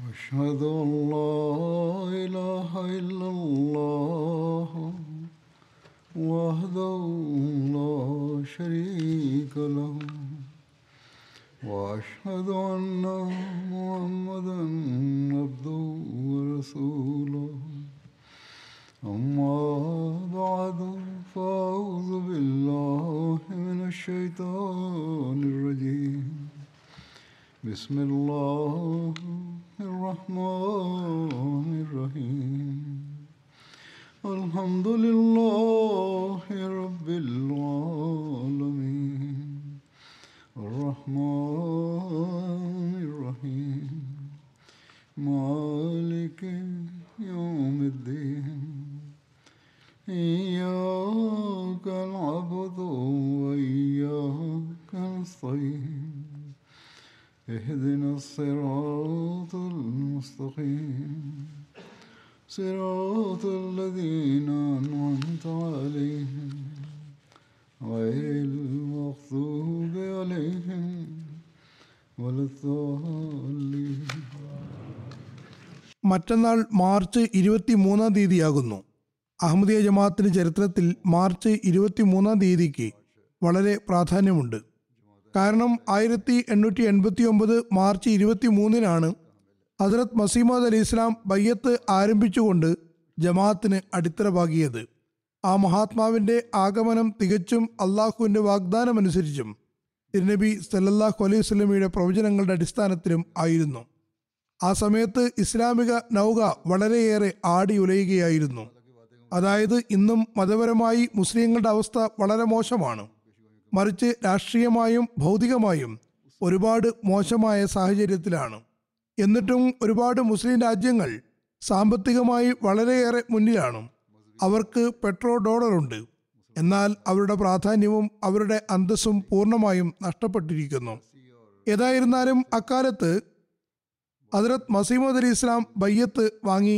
أشهد أن لا إله إلا الله وحده لا شريك له وأشهد أن محمدا عبده ورسوله أما بعد فأعوذ بالله من الشيطان الرجيم بسم الله الرحمن الرحيم الحمد لله رب العالمين الرحمن الرحيم مالك يوم الدين إياك نعبد وإياك نستعين اهدنا الصراط المستقيم صراط الذين أنعمت عليهم غير المغضوب عليهم ولا الضالين മറ്റന്നാൾ മാർച്ച് ഇരുപത്തി മൂന്നാം തീയതിയാകുന്നു അഹമ്മദിയ ജമാഅത്തിന് ചരിത്രത്തിൽ മാർച്ച് ഇരുപത്തി മൂന്നാം തീയതിക്ക് വളരെ പ്രാധാന്യമുണ്ട് കാരണം ആയിരത്തി എണ്ണൂറ്റി എൺപത്തി ഒമ്പത് മാർച്ച് ഇരുപത്തി മൂന്നിനാണ് ഹസ്രത് മസീമദ് അലി ഇസ്ലാം ബയ്യത്ത് ആരംഭിച്ചുകൊണ്ട് ജമാഅത്തിന് അടിത്തറ പാകിയത് ആ മഹാത്മാവിന്റെ ആഗമനം തികച്ചും അള്ളാഹുവിന്റെ വാഗ്ദാനമനുസരിച്ചും തിരുനബി സല്ലല്ലാഹു അലൈഹി വസല്ലമയുടെ പ്രവചനങ്ങളുടെ അടിസ്ഥാനത്തിലും ആയിരുന്നു ആ സമയത്ത് ഇസ്ലാമിക നൗക വളരെയേറെ ആടി ഉലയുകയായിരുന്നു അതായത് ഇന്നും മതപരമായി മുസ്ലിങ്ങളുടെ അവസ്ഥ വളരെ മോശമാണ് മറിച്ച് രാഷ്ട്രീയമായും ഭൗതികമായും ഒരുപാട് മോശമായ സാഹചര്യത്തിലാണ് എന്നിട്ടും ഒരുപാട് മുസ്ലിം രാജ്യങ്ങൾ സാമ്പത്തികമായി വളരെയേറെ മുന്നിലാണ് അവർക്ക് പെട്രോ ഡോളറുണ്ട് എന്നാൽ അവരുടെ പ്രാധാന്യവും അവരുടെ അന്തസ്സും പൂർണ്ണമായും നഷ്ടപ്പെട്ടിരിക്കുന്നു ഏതായിരുന്നാലും അക്കാലത്ത് ഹജറത് മസീമദ് അലി ഇസ്ലാം ബയ്യത്ത് വാങ്ങി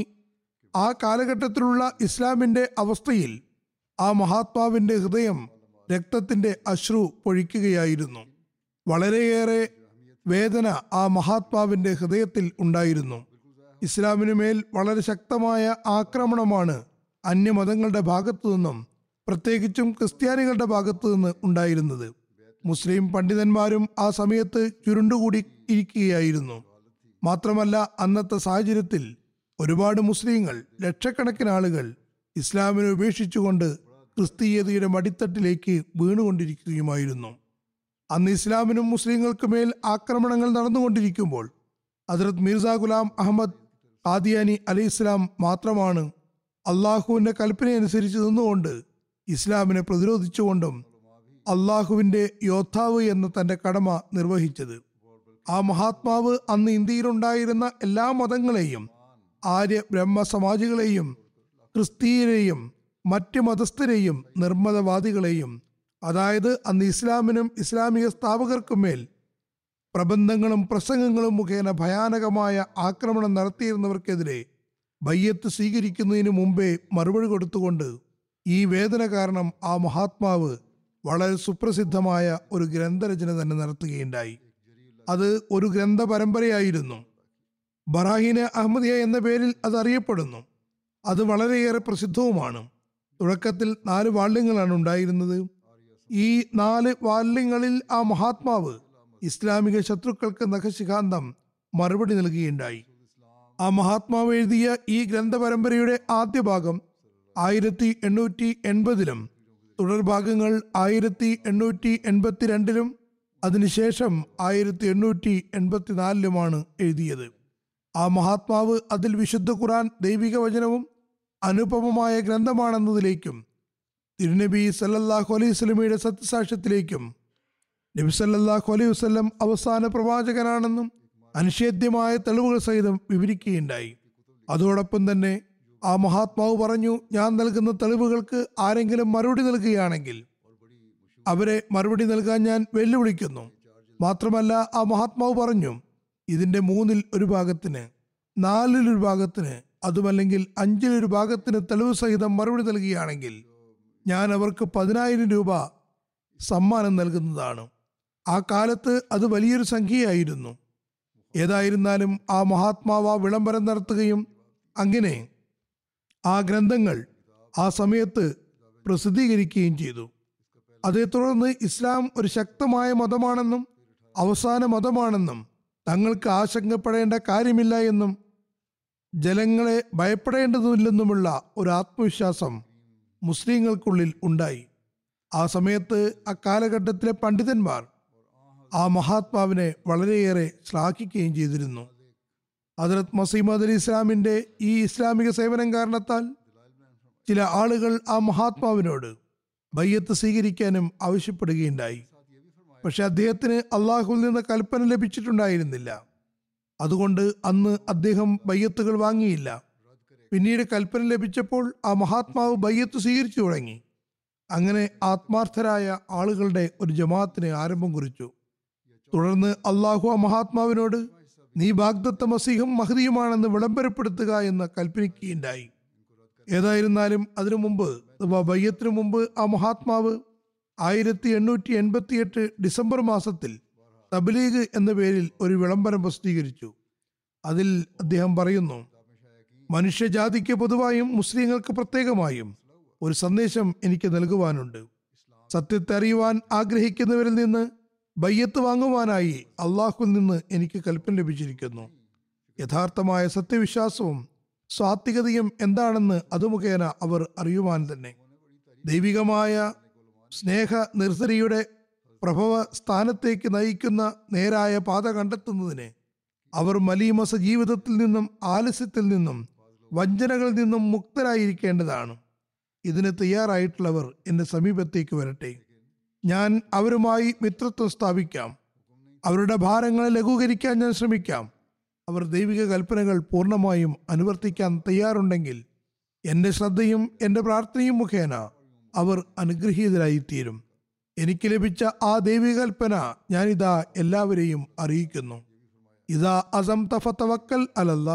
ആ കാലഘട്ടത്തിലുള്ള ഇസ്ലാമിന്റെ അവസ്ഥയിൽ ആ മഹാത്മാവിന്റെ ഹൃദയം രക്തത്തിന്റെ അശ്രു പൊഴിക്കുകയായിരുന്നു വളരെയേറെ വേദന ആ മഹാത്മാവിന്റെ ഹൃദയത്തിൽ ഉണ്ടായിരുന്നു ഇസ്ലാമിനു മേൽ വളരെ ശക്തമായ ആക്രമണമാണ് അന്യമതങ്ങളുടെ ഭാഗത്തു നിന്നും പ്രത്യേകിച്ചും ക്രിസ്ത്യാനികളുടെ ഭാഗത്തു നിന്ന് ഉണ്ടായിരുന്നത് മുസ്ലിം പണ്ഡിതന്മാരും ആ സമയത്ത് ചുരുണ്ടുകൂടി ഇരിക്കുകയായിരുന്നു മാത്രമല്ല അന്നത്തെ സാഹചര്യത്തിൽ ഒരുപാട് മുസ്ലിങ്ങൾ ലക്ഷക്കണക്കിന് ആളുകൾ ഇസ്ലാമിനെ ഉപേക്ഷിച്ചുകൊണ്ട് ക്രിസ്തീയതയുടെ മടിത്തട്ടിലേക്ക് വീണുകൊണ്ടിരിക്കുകയുമായിരുന്നു അന്ന് ഇസ്ലാമിനും മുസ്ലിങ്ങൾക്കും മേൽ ആക്രമണങ്ങൾ നടന്നുകൊണ്ടിരിക്കുമ്പോൾ ഹജറത് മിർസ ഗുലാം അഹമ്മദ് ഖാദിയാനി അലി ഇസ്ലാം മാത്രമാണ് അള്ളാഹുവിന്റെ കൽപ്പനയനുസരിച്ച് നിന്നുകൊണ്ട് ഇസ്ലാമിനെ പ്രതിരോധിച്ചുകൊണ്ടും അള്ളാഹുവിന്റെ യോദ്ധാവ് എന്ന തന്റെ കടമ നിർവഹിച്ചത് ആ മഹാത്മാവ് അന്ന് ഇന്ത്യയിലുണ്ടായിരുന്ന എല്ലാ മതങ്ങളെയും ആര്യ ബ്രഹ്മ സമാജികളെയും ക്രിസ്തീയരെയും മറ്റ് മതസ്ഥരെയും നിർമ്മതവാദികളെയും അതായത് അന്ന് ഇസ്ലാമിനും ഇസ്ലാമിക സ്ഥാപകർക്കും മേൽ പ്രബന്ധങ്ങളും പ്രസംഗങ്ങളും മുഖേന ഭയാനകമായ ആക്രമണം നടത്തിയിരുന്നവർക്കെതിരെ ബയ്യത്ത് സ്വീകരിക്കുന്നതിന് മുമ്പേ മറുപടി കൊടുത്തുകൊണ്ട് ഈ വേദന കാരണം ആ മഹാത്മാവ് വളരെ സുപ്രസിദ്ധമായ ഒരു ഗ്രന്ഥരചന തന്നെ നടത്തുകയുണ്ടായി അത് ഒരു ഗ്രന്ഥ പരമ്പരയായിരുന്നു ബറാഹിന അഹമ്മദിയ എന്ന പേരിൽ അത് അറിയപ്പെടുന്നു അത് വളരെയേറെ പ്രസിദ്ധവുമാണ് തുടക്കത്തിൽ നാല് വാള്യങ്ങളാണ് ഉണ്ടായിരുന്നത് ഈ നാല് വാല്യങ്ങളിൽ ആ മഹാത്മാവ് ഇസ്ലാമിക ശത്രുക്കൾക്ക് നഖശിഖാന്തം മറുപടി നൽകുകയുണ്ടായി ആ മഹാത്മാവ് എഴുതിയ ഈ ഗ്രന്ഥപരമ്പരയുടെ ആദ്യ ഭാഗം ആയിരത്തി എണ്ണൂറ്റി എൺപതിലും തുടർഭാഗങ്ങൾ ആയിരത്തി എണ്ണൂറ്റി എൺപത്തിരണ്ടിലും അതിനുശേഷം ആയിരത്തി എണ്ണൂറ്റി എൺപത്തിനാലിലുമാണ് എഴുതിയത് ആ മഹാത്മാവ് അതിൽ വിശുദ്ധ ഖുറാൻ ദൈവിക വചനവും അനുപമമായ ഗ്രന്ഥമാണെന്നതിലേക്കും തിരുനബി സല്ലല്ലാഹു അലൈഹി സ്വലമിയുടെ സത്യസാക്ഷ്യത്തിലേക്കും നബി സല്ലല്ലാഹു അലൈഹി വസല്ലം അവസാന പ്രവാചകനാണെന്നും അനിഷേധ്യമായ തെളിവുകൾ സഹിതം വിവരിക്കുകയുണ്ടായി അതോടൊപ്പം തന്നെ ആ മഹാത്മാവ് പറഞ്ഞു ഞാൻ നൽകുന്ന തെളിവുകൾക്ക് ആരെങ്കിലും മറുപടി നൽകുകയാണെങ്കിൽ അവരെ മറുപടി നൽകാൻ ഞാൻ വെല്ലുവിളിക്കുന്നു മാത്രമല്ല ആ മഹാത്മാവ് പറഞ്ഞു ഇതിന്റെ മൂന്നിൽ ഒരു ഭാഗത്തിന് നാലിലൊരു ഭാഗത്തിന് അതുമല്ലെങ്കിൽ അഞ്ചിലൊരു ഭാഗത്തിന് തെളിവ് സഹിതം മറുപടി നൽകുകയാണെങ്കിൽ ഞാൻ അവർക്ക് പതിനായിരം രൂപ സമ്മാനം നൽകുന്നതാണ് ആ കാലത്ത് അത് വലിയൊരു സംഖ്യയായിരുന്നു ഏതായിരുന്നാലും ആ മഹാത്മാവ് ആ വിളംബരം നടത്തുകയും അങ്ങനെ ആ ഗ്രന്ഥങ്ങൾ ആ സമയത്ത് പ്രസിദ്ധീകരിക്കുകയും ചെയ്തു അതേ തുടർന്ന് ഇസ്ലാം ഒരു ശക്തമായ മതമാണെന്നും അവസാന മതമാണെന്നും തങ്ങൾക്ക് ആശങ്കപ്പെടേണ്ട കാര്യമില്ല എന്നും ജനങ്ങളെ ഭയപ്പെടേണ്ടതില്ലെന്നുമുള്ള ഒരു ആത്മവിശ്വാസം മുസ്ലിങ്ങൾക്കുള്ളിൽ ഉണ്ടായി ആ സമയത്ത് അക്കാലഘട്ടത്തിലെ പണ്ഡിതന്മാർ ആ മഹാത്മാവിനെ വളരെയേറെ ശ്ലാഘിക്കുകയും ചെയ്തിരുന്നു ഹജറത് മസീമദ് അലി ഇസ്ലാമിന്റെ ഈ ഇസ്ലാമിക സേവനം കാരണത്താൽ ചില ആളുകൾ ആ മഹാത്മാവിനോട് ബയ്യത്ത് സ്വീകരിക്കാനും ആവശ്യപ്പെടുകയുണ്ടായി പക്ഷെ അദ്ദേഹത്തിന് അള്ളാഹുവിൽ നിന്ന് കൽപ്പന ലഭിച്ചിട്ടുണ്ടായിരുന്നില്ല അതുകൊണ്ട് അന്ന് അദ്ദേഹം ബയ്യത്തുകൾ വാങ്ങിയില്ല പിന്നീട് കൽപ്പന ലഭിച്ചപ്പോൾ ആ മഹാത്മാവ് ബയ്യത്ത് സ്വീകരിച്ചു തുടങ്ങി അങ്ങനെ ആത്മാർത്ഥരായ ആളുകളുടെ ഒരു ജമാഅത്തിന് ആരംഭം കുറിച്ചു തുടർന്ന് അള്ളാഹു ആ മഹാത്മാവിനോട് നീ ബാഗ്ദത്ത മസീഹും മഹദിയുമാണെന്ന് വിളംബരപ്പെടുത്തുക എന്ന് കൽപ്പനിക്കുകയുണ്ടായി ഏതായിരുന്നാലും അതിനു മുമ്പ് അഥവാ ബയ്യത്തിനു മുമ്പ് ആ മഹാത്മാവ് ആയിരത്തി എണ്ണൂറ്റി എൺപത്തി എട്ട് ഡിസംബർ മാസത്തിൽ തബ്ലീഗ് എന്ന പേരിൽ ഒരു വിളംബരം പ്രസിദ്ധീകരിച്ചു അതിൽ അദ്ദേഹം പറയുന്നു മനുഷ്യജാതിക്ക് പൊതുവായും മുസ്ലിങ്ങൾക്ക് പ്രത്യേകമായും ഒരു സന്ദേശം എനിക്ക് നൽകുവാനുണ്ട് സത്യത്തെ അറിയുവാൻ ആഗ്രഹിക്കുന്നവരിൽ നിന്ന് ബയ്യത്ത് വാങ്ങുവാനായി അള്ളാഹുവിൽ നിന്ന് എനിക്ക് കൽപ്പന ലഭിച്ചിരിക്കുന്നു യഥാർത്ഥമായ സത്യവിശ്വാസവും സ്വാത്വികതയും എന്താണെന്ന് അത് മുഖേന അവർ അറിയുവാൻ തന്നെ ദൈവികമായ സ്നേഹ നിർസരിയുടെ പ്രഭവ സ്ഥാനത്തേക്ക് നയിക്കുന്ന നേരായ പാത കണ്ടെത്തുന്നതിന് അവർ മലീമസ ജീവിതത്തിൽ നിന്നും ആലസ്യത്തിൽ നിന്നും വഞ്ചനകളിൽ നിന്നും മുക്തരായിരിക്കേണ്ടതാണ് ഇതിന് തയ്യാറായിട്ടുള്ളവർ എൻ്റെ സമീപത്തേക്ക് വരട്ടെ ഞാൻ അവരുമായി മിത്രത്വം സ്ഥാപിക്കാം അവരുടെ ഭാരങ്ങളെ ലഘൂകരിക്കാൻ ഞാൻ ശ്രമിക്കാം അവർ ദൈവിക കൽപ്പനകൾ പൂർണ്ണമായും അനുവർത്തിക്കാൻ തയ്യാറുണ്ടെങ്കിൽ എൻ്റെ ശ്രദ്ധയും എൻ്റെ പ്രാർത്ഥനയും മുഖേന അവർ അനുഗ്രഹീതരായിത്തീരും എനിക്ക് ലഭിച്ച ആ ദൈവിക കൽപ്പന ഞാനിതാ എല്ലാവരെയും അറിയിക്കുന്നു ഇതാ അസം തഫത്തവക്കൽ അലല്ല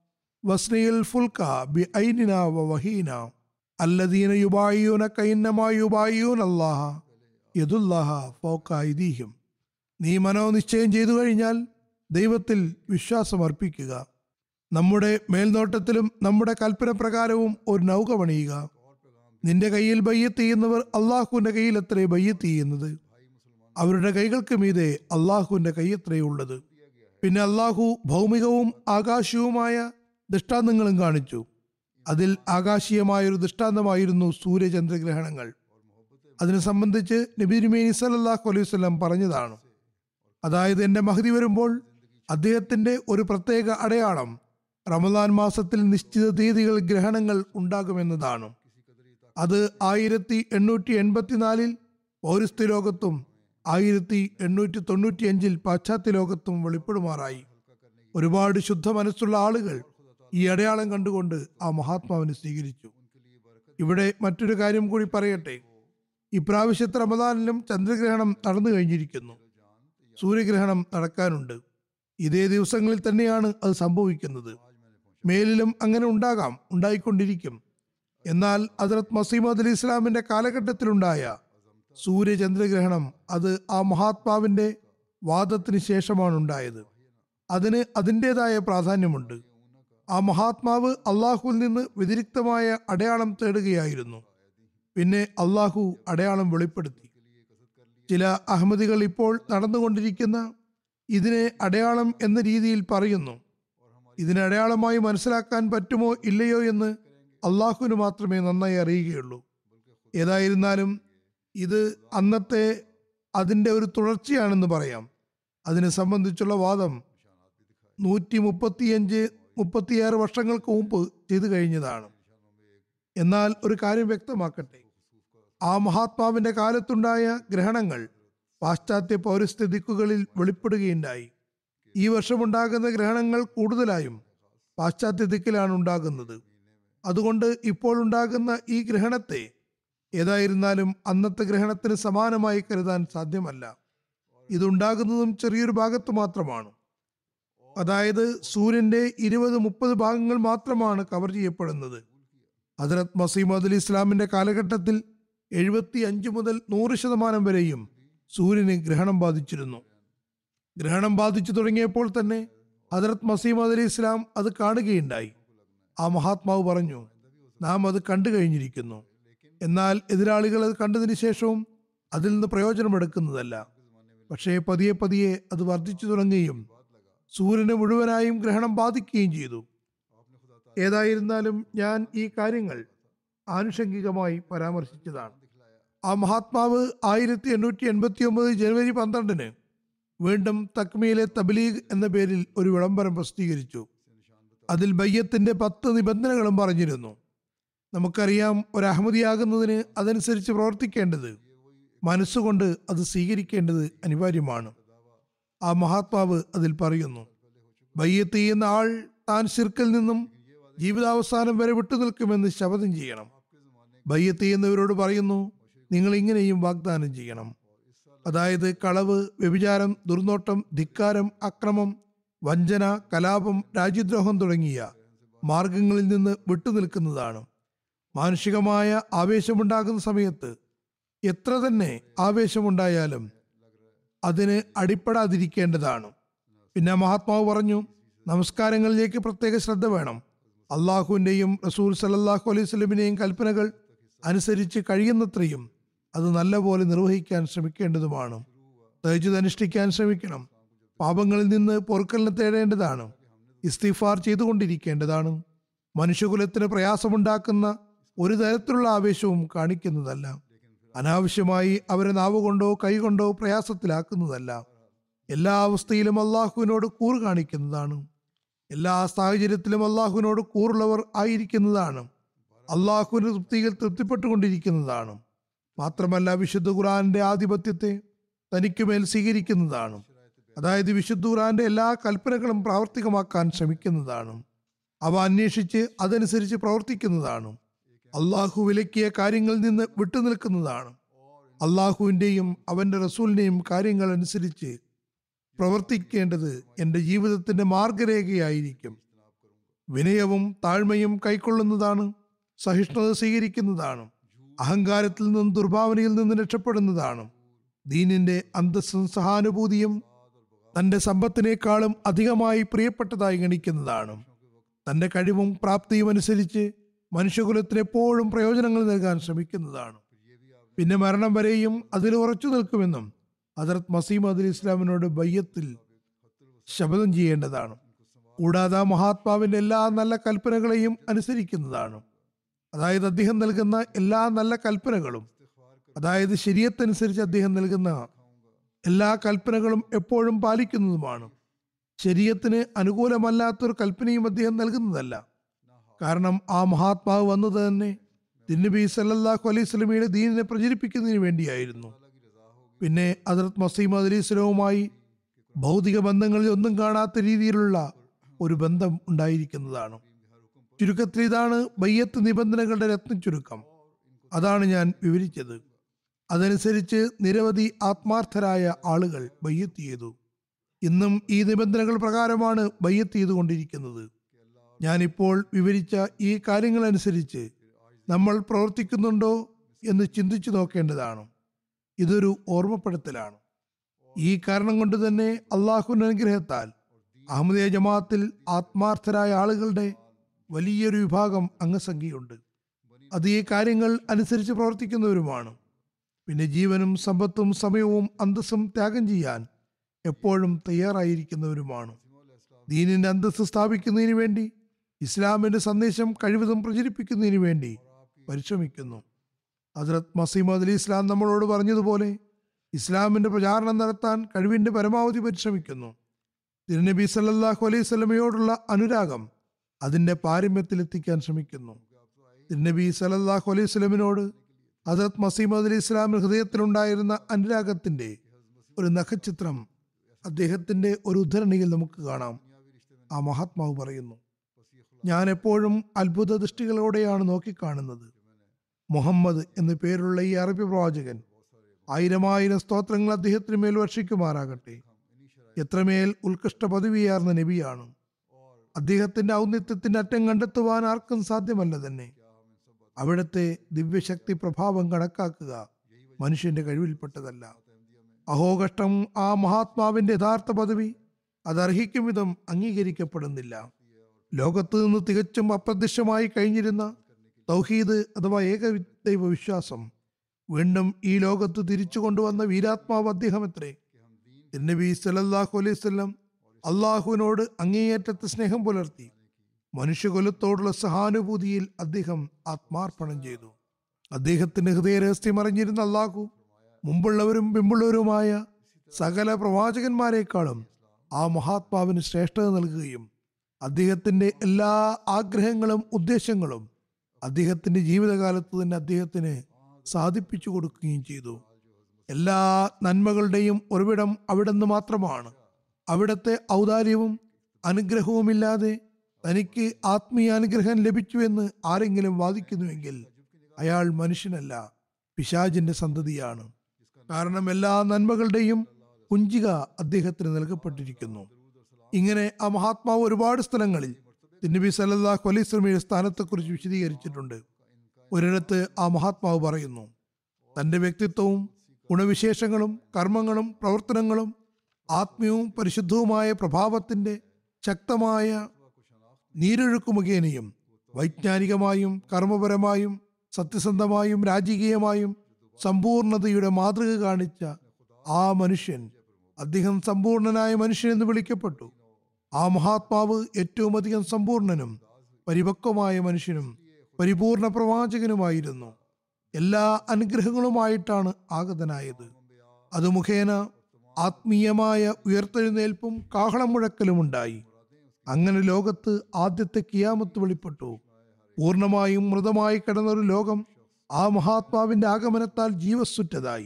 വസ്നയിൽ ഫുൽക്ക ബി ഐനിന വ വഹീന അല്ലദീന യുബായൂന കൈന്നമാ യുബായൂൻ അല്ലാഹ യദുല്ലാഹ ഫോക്ക ഐദീഹ്യം നീ മനോനിശ്ചയം ചെയ്തു കഴിഞ്ഞാൽ ദൈവത്തിൽ വിശ്വാസം അർപ്പിക്കുക നമ്മുടെ മേൽനോട്ടത്തിലും നമ്മുടെ കൽപ്പന പ്രകാരവും ഒരു നൗക പണിയുക നിന്റെ കയ്യിൽ ബയ്യത്ത് ചെയ്യുന്നവർ അള്ളാഹുവിന്റെ കയ്യിൽ എത്രേ ബയ്യത്ത് ചെയ്യുന്നത് അവരുടെ കൈകൾക്ക് മീതെ അള്ളാഹുവിന്റെ കൈയത്രേ ഉള്ളത് പിന്നെ അള്ളാഹു ഭൗമികവും ആകാശീയവുമായ ദൃഷ്ടാന്തങ്ങളും കാണിച്ചു അതിൽ ആകാശീയമായ ഒരു ദൃഷ്ടാന്തമായിരുന്നു സൂര്യചന്ദ്രഗ്രഹണങ്ങൾ അതിനെ സംബന്ധിച്ച് നബി തിരുമേനി സല്ലല്ലാഹു അലൈഹി വസല്ലം പറഞ്ഞതാണ് അതായത് എൻ്റെ മഹതി വരുമ്പോൾ അദ്ദേഹത്തിന്റെ ഒരു പ്രത്യേക അടയാളം റമദാൻ മാസത്തിൽ നിശ്ചിത തീയതികൾ ഗ്രഹണങ്ങൾ ഉണ്ടാകുമെന്നതാണ് അത് ആയിരത്തി എണ്ണൂറ്റി എൺപത്തിനാലിൽ പൗരസ്ത്യ ലോകത്തും ആയിരത്തി എണ്ണൂറ്റി തൊണ്ണൂറ്റി അഞ്ചിൽ പാശ്ചാത്യ ലോകത്തും വെളിപ്പെടുമാറായി ഒരുപാട് ശുദ്ധ മനസ്സുള്ള ആളുകൾ ഈ അടയാളം കണ്ടുകൊണ്ട് ആ മഹാത്മാവിനെ സ്വീകരിച്ചു ഇവിടെ മറ്റൊരു കാര്യം കൂടി പറയട്ടെ ഇപ്രാവശ്യത്തെ റമദാനിലും ചന്ദ്രഗ്രഹണം നടന്നു കഴിഞ്ഞിരിക്കുന്നു സൂര്യഗ്രഹണം നടക്കാനുണ്ട് ഇതേ ദിവസങ്ങളിൽ തന്നെയാണ് അത് സംഭവിക്കുന്നത് മേലിലും അങ്ങനെ ഉണ്ടാകാം ഉണ്ടായിക്കൊണ്ടിരിക്കും എന്നാൽ ഹജറത് മസീമദ് അലി ഇസ്ലാമിന്റെ കാലഘട്ടത്തിലുണ്ടായ സൂര്യചന്ദ്രഗ്രഹണം അത് ആ മഹാത്മാവിന്റെ വാദത്തിന് ശേഷമാണ് ഉണ്ടായത് അതിന് അതിൻ്റെതായ പ്രാധാന്യമുണ്ട് ആ മഹാത്മാവ് അള്ളാഹുവിൽ നിന്ന് വ്യതിരിക്തമായ അടയാളം തേടുകയായിരുന്നു പിന്നെ അള്ളാഹു അടയാളം വെളിപ്പെടുത്തി ചില അഹമ്മദികൾ ഇപ്പോൾ നടന്നുകൊണ്ടിരിക്കുന്ന ഇതിനെ അടയാളം എന്ന രീതിയിൽ പറയുന്നു ഇതിനെ അടയാളമായി മനസ്സിലാക്കാൻ പറ്റുമോ ഇല്ലയോ എന്ന് അള്ളാഹുവിന് മാത്രമേ നന്നായി അറിയുകയുള്ളൂ ഏതായിരുന്നാലും ഇത് അന്നത്തെ അതിൻ്റെ ഒരു തുടർച്ചയാണെന്ന് പറയാം അതിനെ സംബന്ധിച്ചുള്ള വാദം നൂറ്റി മുപ്പത്തിയഞ്ച് മുപ്പത്തിയാറ് വർഷങ്ങൾക്ക് മുമ്പ് ചെയ്തു കഴിഞ്ഞതാണ് എന്നാൽ ഒരു കാര്യം വ്യക്തമാക്കട്ടെ ആ മഹാത്മാവിന്റെ കാലത്തുണ്ടായ ഗ്രഹണങ്ങൾ പാശ്ചാത്യ പൗരസ്ഥിതിക്കുകളിൽ വെളിപ്പെടുകയുണ്ടായി ഈ വർഷമുണ്ടാകുന്ന ഗ്രഹണങ്ങൾ കൂടുതലായും പാശ്ചാത്യ ദിക്കിലാണ് ഉണ്ടാകുന്നത് അതുകൊണ്ട് ഇപ്പോൾ ഉണ്ടാകുന്ന ഈ ഗ്രഹണത്തെ ഏതായിരുന്നാലും അന്നത്തെ ഗ്രഹണത്തിന് സമാനമായി കരുതാൻ സാധ്യമല്ല ഇതുണ്ടാകുന്നതും ചെറിയൊരു ഭാഗത്ത് മാത്രമാണ് അതായത് സൂര്യന്റെ ഇരുപത് മുപ്പത് ഭാഗങ്ങൾ മാത്രമാണ് കവർ ചെയ്യപ്പെടുന്നത് ഹജറത് മസീമദ് അലി ഇസ്ലാമിന്റെ കാലഘട്ടത്തിൽ എഴുപത്തി അഞ്ച് മുതൽ നൂറ് ശതമാനം വരെയും സൂര്യന് ഗ്രഹണം ബാധിച്ചിരുന്നു ഗ്രഹണം ബാധിച്ചു തുടങ്ങിയപ്പോൾ തന്നെ ഹജറത് മസീമദ് അലി ഇസ്ലാം അത് കാണുകയുണ്ടായി ആ മഹാത്മാവ് പറഞ്ഞു നാം അത് കണ്ടു കഴിഞ്ഞിരിക്കുന്നു എന്നാൽ എതിരാളികൾ അത് കണ്ടതിന് ശേഷവും അതിൽ നിന്ന് പ്രയോജനമെടുക്കുന്നതല്ല പക്ഷേ പതിയെ പതിയെ അത് വർദ്ധിച്ചു തുടങ്ങുകയും സൂര്യന് മുഴുവനായും ഗ്രഹണം ബാധിക്കുകയും ചെയ്തു ഏതായിരുന്നാലും ഞാൻ ഈ കാര്യങ്ങൾ ആനുഷംഗികമായി പരാമർശിച്ചതാണ് ആ മഹാത്മാവ് ആയിരത്തി എണ്ണൂറ്റി എൺപത്തി ഒമ്പത് ജനുവരി പന്ത്രണ്ടിന് വീണ്ടും തക്മിയിലെ തബ്ലീഗ് എന്ന പേരിൽ ഒരു വിളംബരം പ്രസിദ്ധീകരിച്ചു അതിൽ ബയ്യത്തിന്റെ പത്ത് നിബന്ധനകളും പറഞ്ഞിരുന്നു നമുക്കറിയാം ഒരു അഹമ്മദിയാകുന്നതിന് അതനുസരിച്ച് പ്രവർത്തിക്കേണ്ടത് മനസ്സുകൊണ്ട് അത് സ്വീകരിക്കേണ്ടത് അനിവാര്യമാണ് ആ മഹാത്മാവ് അതിൽ പറയുന്നു ബയ്യത്ത് ചെയ്യുന്ന ആൾ താൻ ശിർക്കിൽ നിന്നും ജീവിതാവസാനം വരെ വിട്ടുനിൽക്കുമെന്ന് ശപഥം ചെയ്യണം ബയ്യത്ത് ചെയ്യുന്നവരോട് പറയുന്നു നിങ്ങൾ ഇങ്ങനെയും വാഗ്ദാനം ചെയ്യണം അതായത് കളവ് വ്യഭിചാരം ദുർനോട്ടം ധിക്കാരം അക്രമം വഞ്ചന കലാപം രാജ്യദ്രോഹം തുടങ്ങിയ മാർഗങ്ങളിൽ നിന്ന് വിട്ടുനിൽക്കുന്നതാണ് മാനുഷികമായ ആവേശമുണ്ടാകുന്ന സമയത്ത് എത്ര തന്നെ ആവേശമുണ്ടായാലും അതിന് അടിപ്പെടാതിരിക്കേണ്ടതാണ് പിന്നെ മഹാത്മാവ് പറഞ്ഞു നമസ്കാരങ്ങളിലേക്ക് പ്രത്യേക ശ്രദ്ധ വേണം അള്ളാഹുവിൻ്റെയും റസൂൽ സലല്ലാഹു അലൈഹി സ്വലമിനെയും കൽപ്പനകൾ അനുസരിച്ച് കഴിയുന്നത്രയും അത് നല്ലപോലെ നിർവഹിക്കാൻ ശ്രമിക്കേണ്ടതുമാണ് തേജത് അനുഷ്ഠിക്കാൻ ശ്രമിക്കണം പാപങ്ങളിൽ നിന്ന് പൊറുക്കലിനെ തേടേണ്ടതാണ് ഇസ്തിഫാർ ചെയ്തുകൊണ്ടിരിക്കേണ്ടതാണ് മനുഷ്യകുലത്തിന് പ്രയാസമുണ്ടാക്കുന്ന ഒരു തരത്തിലുള്ള ആവേശവും കാണിക്കുന്നതല്ല അനാവശ്യമായി അവരെ നാവുകൊണ്ടോ കൈകൊണ്ടോ പ്രയാസത്തിലാക്കുന്നതല്ല എല്ലാ അവസ്ഥയിലും അള്ളാഹുവിനോട് കൂറ് കാണിക്കുന്നതാണ് എല്ലാ സാഹചര്യത്തിലും അള്ളാഹുവിനോട് കൂറുള്ളവർ ആയിരിക്കുന്നതാണ് അള്ളാഹുവിന്റെ തൃപ്തിയിൽ തൃപ്തിപ്പെട്ടുകൊണ്ടിരിക്കുന്നതാണ് മാത്രമല്ല വിശുദ്ധ ഖുറാന്റെ ആധിപത്യത്തെ തനിക്കുമേൽ സ്വീകരിക്കുന്നതാണ് അതായത് വിശുദ്ധ ഖുറാന്റെ എല്ലാ കൽപ്പനകളും പ്രാവർത്തികമാക്കാൻ ശ്രമിക്കുന്നതാണ് അവ അന്വേഷിച്ച് അതനുസരിച്ച് പ്രവർത്തിക്കുന്നതാണ് അള്ളാഹു വിലക്കിയ കാര്യങ്ങളിൽ നിന്ന് വിട്ടുനിൽക്കുന്നതാണ് അള്ളാഹുവിൻ്റെയും അവൻ്റെ റസൂലിൻ്റെയും കാര്യങ്ങൾ അനുസരിച്ച് പ്രവർത്തിക്കേണ്ടത് എൻ്റെ ജീവിതത്തിൻ്റെ മാർഗരേഖയായിരിക്കും വിനയവും താഴ്മയും കൈക്കൊള്ളുന്നതാണ് സഹിഷ്ണുത സ്വീകരിക്കുന്നതാണ് അഹങ്കാരത്തിൽ നിന്നും ദുർഭാവനയിൽ നിന്ന് രക്ഷപ്പെടുന്നതാണ് ദീനിന്റെ അന്തസ്സും സഹാനുഭൂതിയും തന്റെ സമ്പത്തിനേക്കാളും അധികമായി പ്രിയപ്പെട്ടതായി ഗണിക്കുന്നതാണ് തന്റെ കഴിവും പ്രാപ്തിയും അനുസരിച്ച് മനുഷ്യകുലത്തിന് എപ്പോഴും പ്രയോജനങ്ങൾ നൽകാൻ ശ്രമിക്കുന്നതാണ് പിന്നെ മരണം വരെയും അതിൽ ഉറച്ചു നിൽക്കുമെന്നും ഹജറത് മസീം അദുൽ ഇസ്ലാമിനോട് ബയ്യത്തിൽ ശപഥം ചെയ്യേണ്ടതാണ് കൂടാതെ ആ മഹാത്മാവിന്റെ എല്ലാ നല്ല കൽപ്പനകളെയും അനുസരിക്കുന്നതാണ് അതായത് അദ്ദേഹം നൽകുന്ന എല്ലാ നല്ല കൽപ്പനകളും അതായത് ശരീരത്തനുസരിച്ച് അദ്ദേഹം നൽകുന്ന എല്ലാ കൽപ്പനകളും എപ്പോഴും പാലിക്കുന്നതുമാണ് ശരീരത്തിന് അനുകൂലമല്ലാത്തൊരു കൽപ്പനയും അദ്ദേഹം നൽകുന്നതല്ല കാരണം ആ മഹാത്മാവ് വന്നത് തന്നെ തിന്നബി സല്ലല്ലാഹു അലൈഹി സ്വലമിയുടെ ദീനിനെ പ്രചരിപ്പിക്കുന്നതിന് വേണ്ടിയായിരുന്നു പിന്നെ ഹജറത് മസീം അലി സ്വലവുമായി ഭൗതിക ബന്ധങ്ങളിൽ ഒന്നും കാണാത്ത രീതിയിലുള്ള ഒരു ബന്ധം ഉണ്ടായിരിക്കുന്നതാണ് ചുരുക്കത്തിൽ ഇതാണ് ബയ്യത്ത് നിബന്ധനകളുടെ രത്ന ചുരുക്കം അതാണ് ഞാൻ വിവരിച്ചത് അതനുസരിച്ച് നിരവധി ആത്മാർത്ഥരായ ആളുകൾ ബയ്യത്ത് ചെയ്തു ഇന്നും ഈ നിബന്ധനകൾ പ്രകാരമാണ് ബയ്യത്ത് ചെയ്തുകൊണ്ടിരിക്കുന്നത് ഞാനിപ്പോൾ വിവരിച്ച ഈ കാര്യങ്ങളനുസരിച്ച് നമ്മൾ പ്രവർത്തിക്കുന്നുണ്ടോ എന്ന് ചിന്തിച്ചു നോക്കേണ്ടതാണ് ഇതൊരു ഓർമ്മപ്പെടുത്തലാണ് ഈ കാരണം കൊണ്ട് തന്നെ അള്ളാഹുവിന്റെ അനുഗ്രഹത്താൽ അഹമ്മദിയ ജമാഅത്തിൽ ആത്മാർത്ഥരായ ആളുകളുടെ വലിയൊരു വിഭാഗം അംഗസംഖ്യയുണ്ട് അത് ഈ കാര്യങ്ങൾ അനുസരിച്ച് പ്രവർത്തിക്കുന്നവരുമാണ് പിന്നെ ജീവനും സമ്പത്തും സമയവും അന്തസ്സും ത്യാഗം ചെയ്യാൻ എപ്പോഴും തയ്യാറായിരിക്കുന്നവരുമാണ് ദീനിന്റെ അന്തസ്സ് സ്ഥാപിക്കുന്നതിന് വേണ്ടി ഇസ്ലാമിന്റെ സന്ദേശം കഴിവതും പ്രചരിപ്പിക്കുന്നതിന് വേണ്ടി പരിശ്രമിക്കുന്നു ഹസ്രത് മസീമദ് അലി ഇസ്ലാം നമ്മളോട് പറഞ്ഞതുപോലെ ഇസ്ലാമിന്റെ പ്രചാരണം നടത്താൻ കഴിവിന്റെ പരമാവധി പരിശ്രമിക്കുന്നു തിരുനബി സല്ലല്ലാഹു അലൈഹി സ്വലമയോടുള്ള അനുരാഗം അതിന്റെ പാരമ്യത്തിലെത്തിക്കാൻ ശ്രമിക്കുന്നു തിരുനബി സല്ലല്ലാഹു അലൈഹി സ്വലമിനോട് ഹസരത് മസീമദ് അലി ഇസ്ലാമിന്റെ ഹൃദയത്തിലുണ്ടായിരുന്ന അനുരാഗത്തിന്റെ ഒരു നഖചിത്രം അദ്ദേഹത്തിന്റെ ഒരു ഉദ്ധരണിയിൽ നമുക്ക് കാണാം ആ മഹാത്മാവ് പറയുന്നു ഞാൻ എപ്പോഴും അത്ഭുത ദൃഷ്ടികളോടെയാണ് നോക്കിക്കാണുന്നത് മുഹമ്മദ് എന്നു പേരുള്ള ഈ അറബി പ്രവാചകൻ ആയിരമായിരം സ്തോത്രങ്ങൾ അദ്ദേഹത്തിന് മേൽ വർഷിക്കുമാറാകട്ടെ എത്രമേൽ ഉത്കൃഷ്ട പദവിയാർന്ന നബിയാണ് അദ്ദേഹത്തിന്റെ ഔന്നിത്യത്തിന്റെ അറ്റം കണ്ടെത്തുവാൻ ആർക്കും സാധ്യമല്ല തന്നെ അവിടുത്തെ ദിവ്യശക്തി പ്രഭാവം കണക്കാക്കുക മനുഷ്യന്റെ കഴിവിൽപ്പെട്ടതല്ല അഹോ കഷ്ടം ആ മഹാത്മാവിന്റെ യഥാർത്ഥ പദവി അതർഹിക്കും വിധം അംഗീകരിക്കപ്പെടുന്നില്ല ലോകത്ത് നിന്ന് തികച്ചും അപ്രത്യക്ഷമായി കഴിഞ്ഞിരുന്ന തൗഹീദ് അഥവാ ഏകദൈവ വിശ്വാസം വീണ്ടും ഈ ലോകത്ത് തിരിച്ചു കൊണ്ടുവന്ന വീരാത്മാവ് അദ്ദേഹം എത്രേ നബി സല്ലല്ലാഹു അലൈഹി വസല്ലം അള്ളാഹുവിനോട് അങ്ങേയറ്റത്തെ സ്നേഹം പുലർത്തി മനുഷ്യകുലത്തോടുള്ള സഹാനുഭൂതിയിൽ അദ്ദേഹം ആത്മാർപ്പണം ചെയ്തു അദ്ദേഹത്തിന്റെ ഹൃദയരഹസ്യം അറിഞ്ഞിരുന്ന അള്ളാഹു മുമ്പുള്ളവരും പിമ്പുള്ളവരുമായ സകല പ്രവാചകന്മാരെക്കാളും ആ മഹാത്മാവിന് ശ്രേഷ്ഠത നൽകുകയും അദ്ദേഹത്തിന്റെ എല്ലാ ആഗ്രഹങ്ങളും ഉദ്ദേശങ്ങളും അദ്ദേഹത്തിന്റെ ജീവിതകാലത്ത് തന്നെ അദ്ദേഹത്തിന് സാധിപ്പിച്ചു കൊടുക്കുകയും ചെയ്തു എല്ലാ നന്മകളുടെയും ഉറവിടം അവിടുന്ന് മാത്രമാണ് അവിടുത്തെ ഔദാര്യവും അനുഗ്രഹവുമില്ലാതെ തനിക്ക് ആത്മീയ അനുഗ്രഹം ലഭിച്ചുവെന്ന് ആരെങ്കിലും വാദിക്കുന്നുവെങ്കിൽ അയാൾ മനുഷ്യനല്ല പിശാജിന്റെ സന്തതിയാണ് കാരണം എല്ലാ നന്മകളുടെയും കുഞ്ചിക അദ്ദേഹത്തിന് നൽകപ്പെട്ടിരിക്കുന്നു ഇങ്ങനെ ആ മഹാത്മാവ് ഒരുപാട് സ്ഥലങ്ങളിൽ തിന്നബി സല്ലല്ലാഹു അലൈഹി സ്വലമിയുടെ സ്ഥാനത്തെക്കുറിച്ച് വിശദീകരിച്ചിട്ടുണ്ട് ഒരിടത്ത് ആ മഹാത്മാവ് പറയുന്നു തന്റെ വ്യക്തിത്വവും ഗുണവിശേഷങ്ങളും കർമ്മങ്ങളും പ്രവർത്തനങ്ങളും ആത്മീയവും പരിശുദ്ധവുമായ പ്രഭാവത്തിന്റെ ശക്തമായ നീരൊഴുക്ക് മുഖേനയും വൈജ്ഞാനികമായും കർമ്മപരമായും സത്യസന്ധമായും രാജകീയമായും സമ്പൂർണതയുടെ മാതൃക കാണിച്ച ആ മനുഷ്യൻ അദ്ദേഹം സമ്പൂർണനായ മനുഷ്യൻ എന്ന് വിളിക്കപ്പെട്ടു ആ മഹാത്മാവ് ഏറ്റവും അധികം സമ്പൂർണനും പരിപക്വമായ മനുഷ്യനും പരിപൂർണ പ്രവാചകനുമായിരുന്നു എല്ലാ അനുഗ്രഹങ്ങളുമായിട്ടാണ് ആഗതനായത് അത് മുഖേന ആത്മീയമായ ഉയർത്തെഴുന്നേൽപ്പും കാഹളം മുഴക്കലും ഉണ്ടായി അങ്ങനെ ലോകത്ത് ആദ്യത്തെ കിയാമത്ത് വെളിപ്പെട്ടു പൂർണ്ണമായും മൃതമായി കിടന്ന ഒരു ലോകം ആ മഹാത്മാവിന്റെ ആഗമനത്താൽ ജീവസ്സുറ്റതായി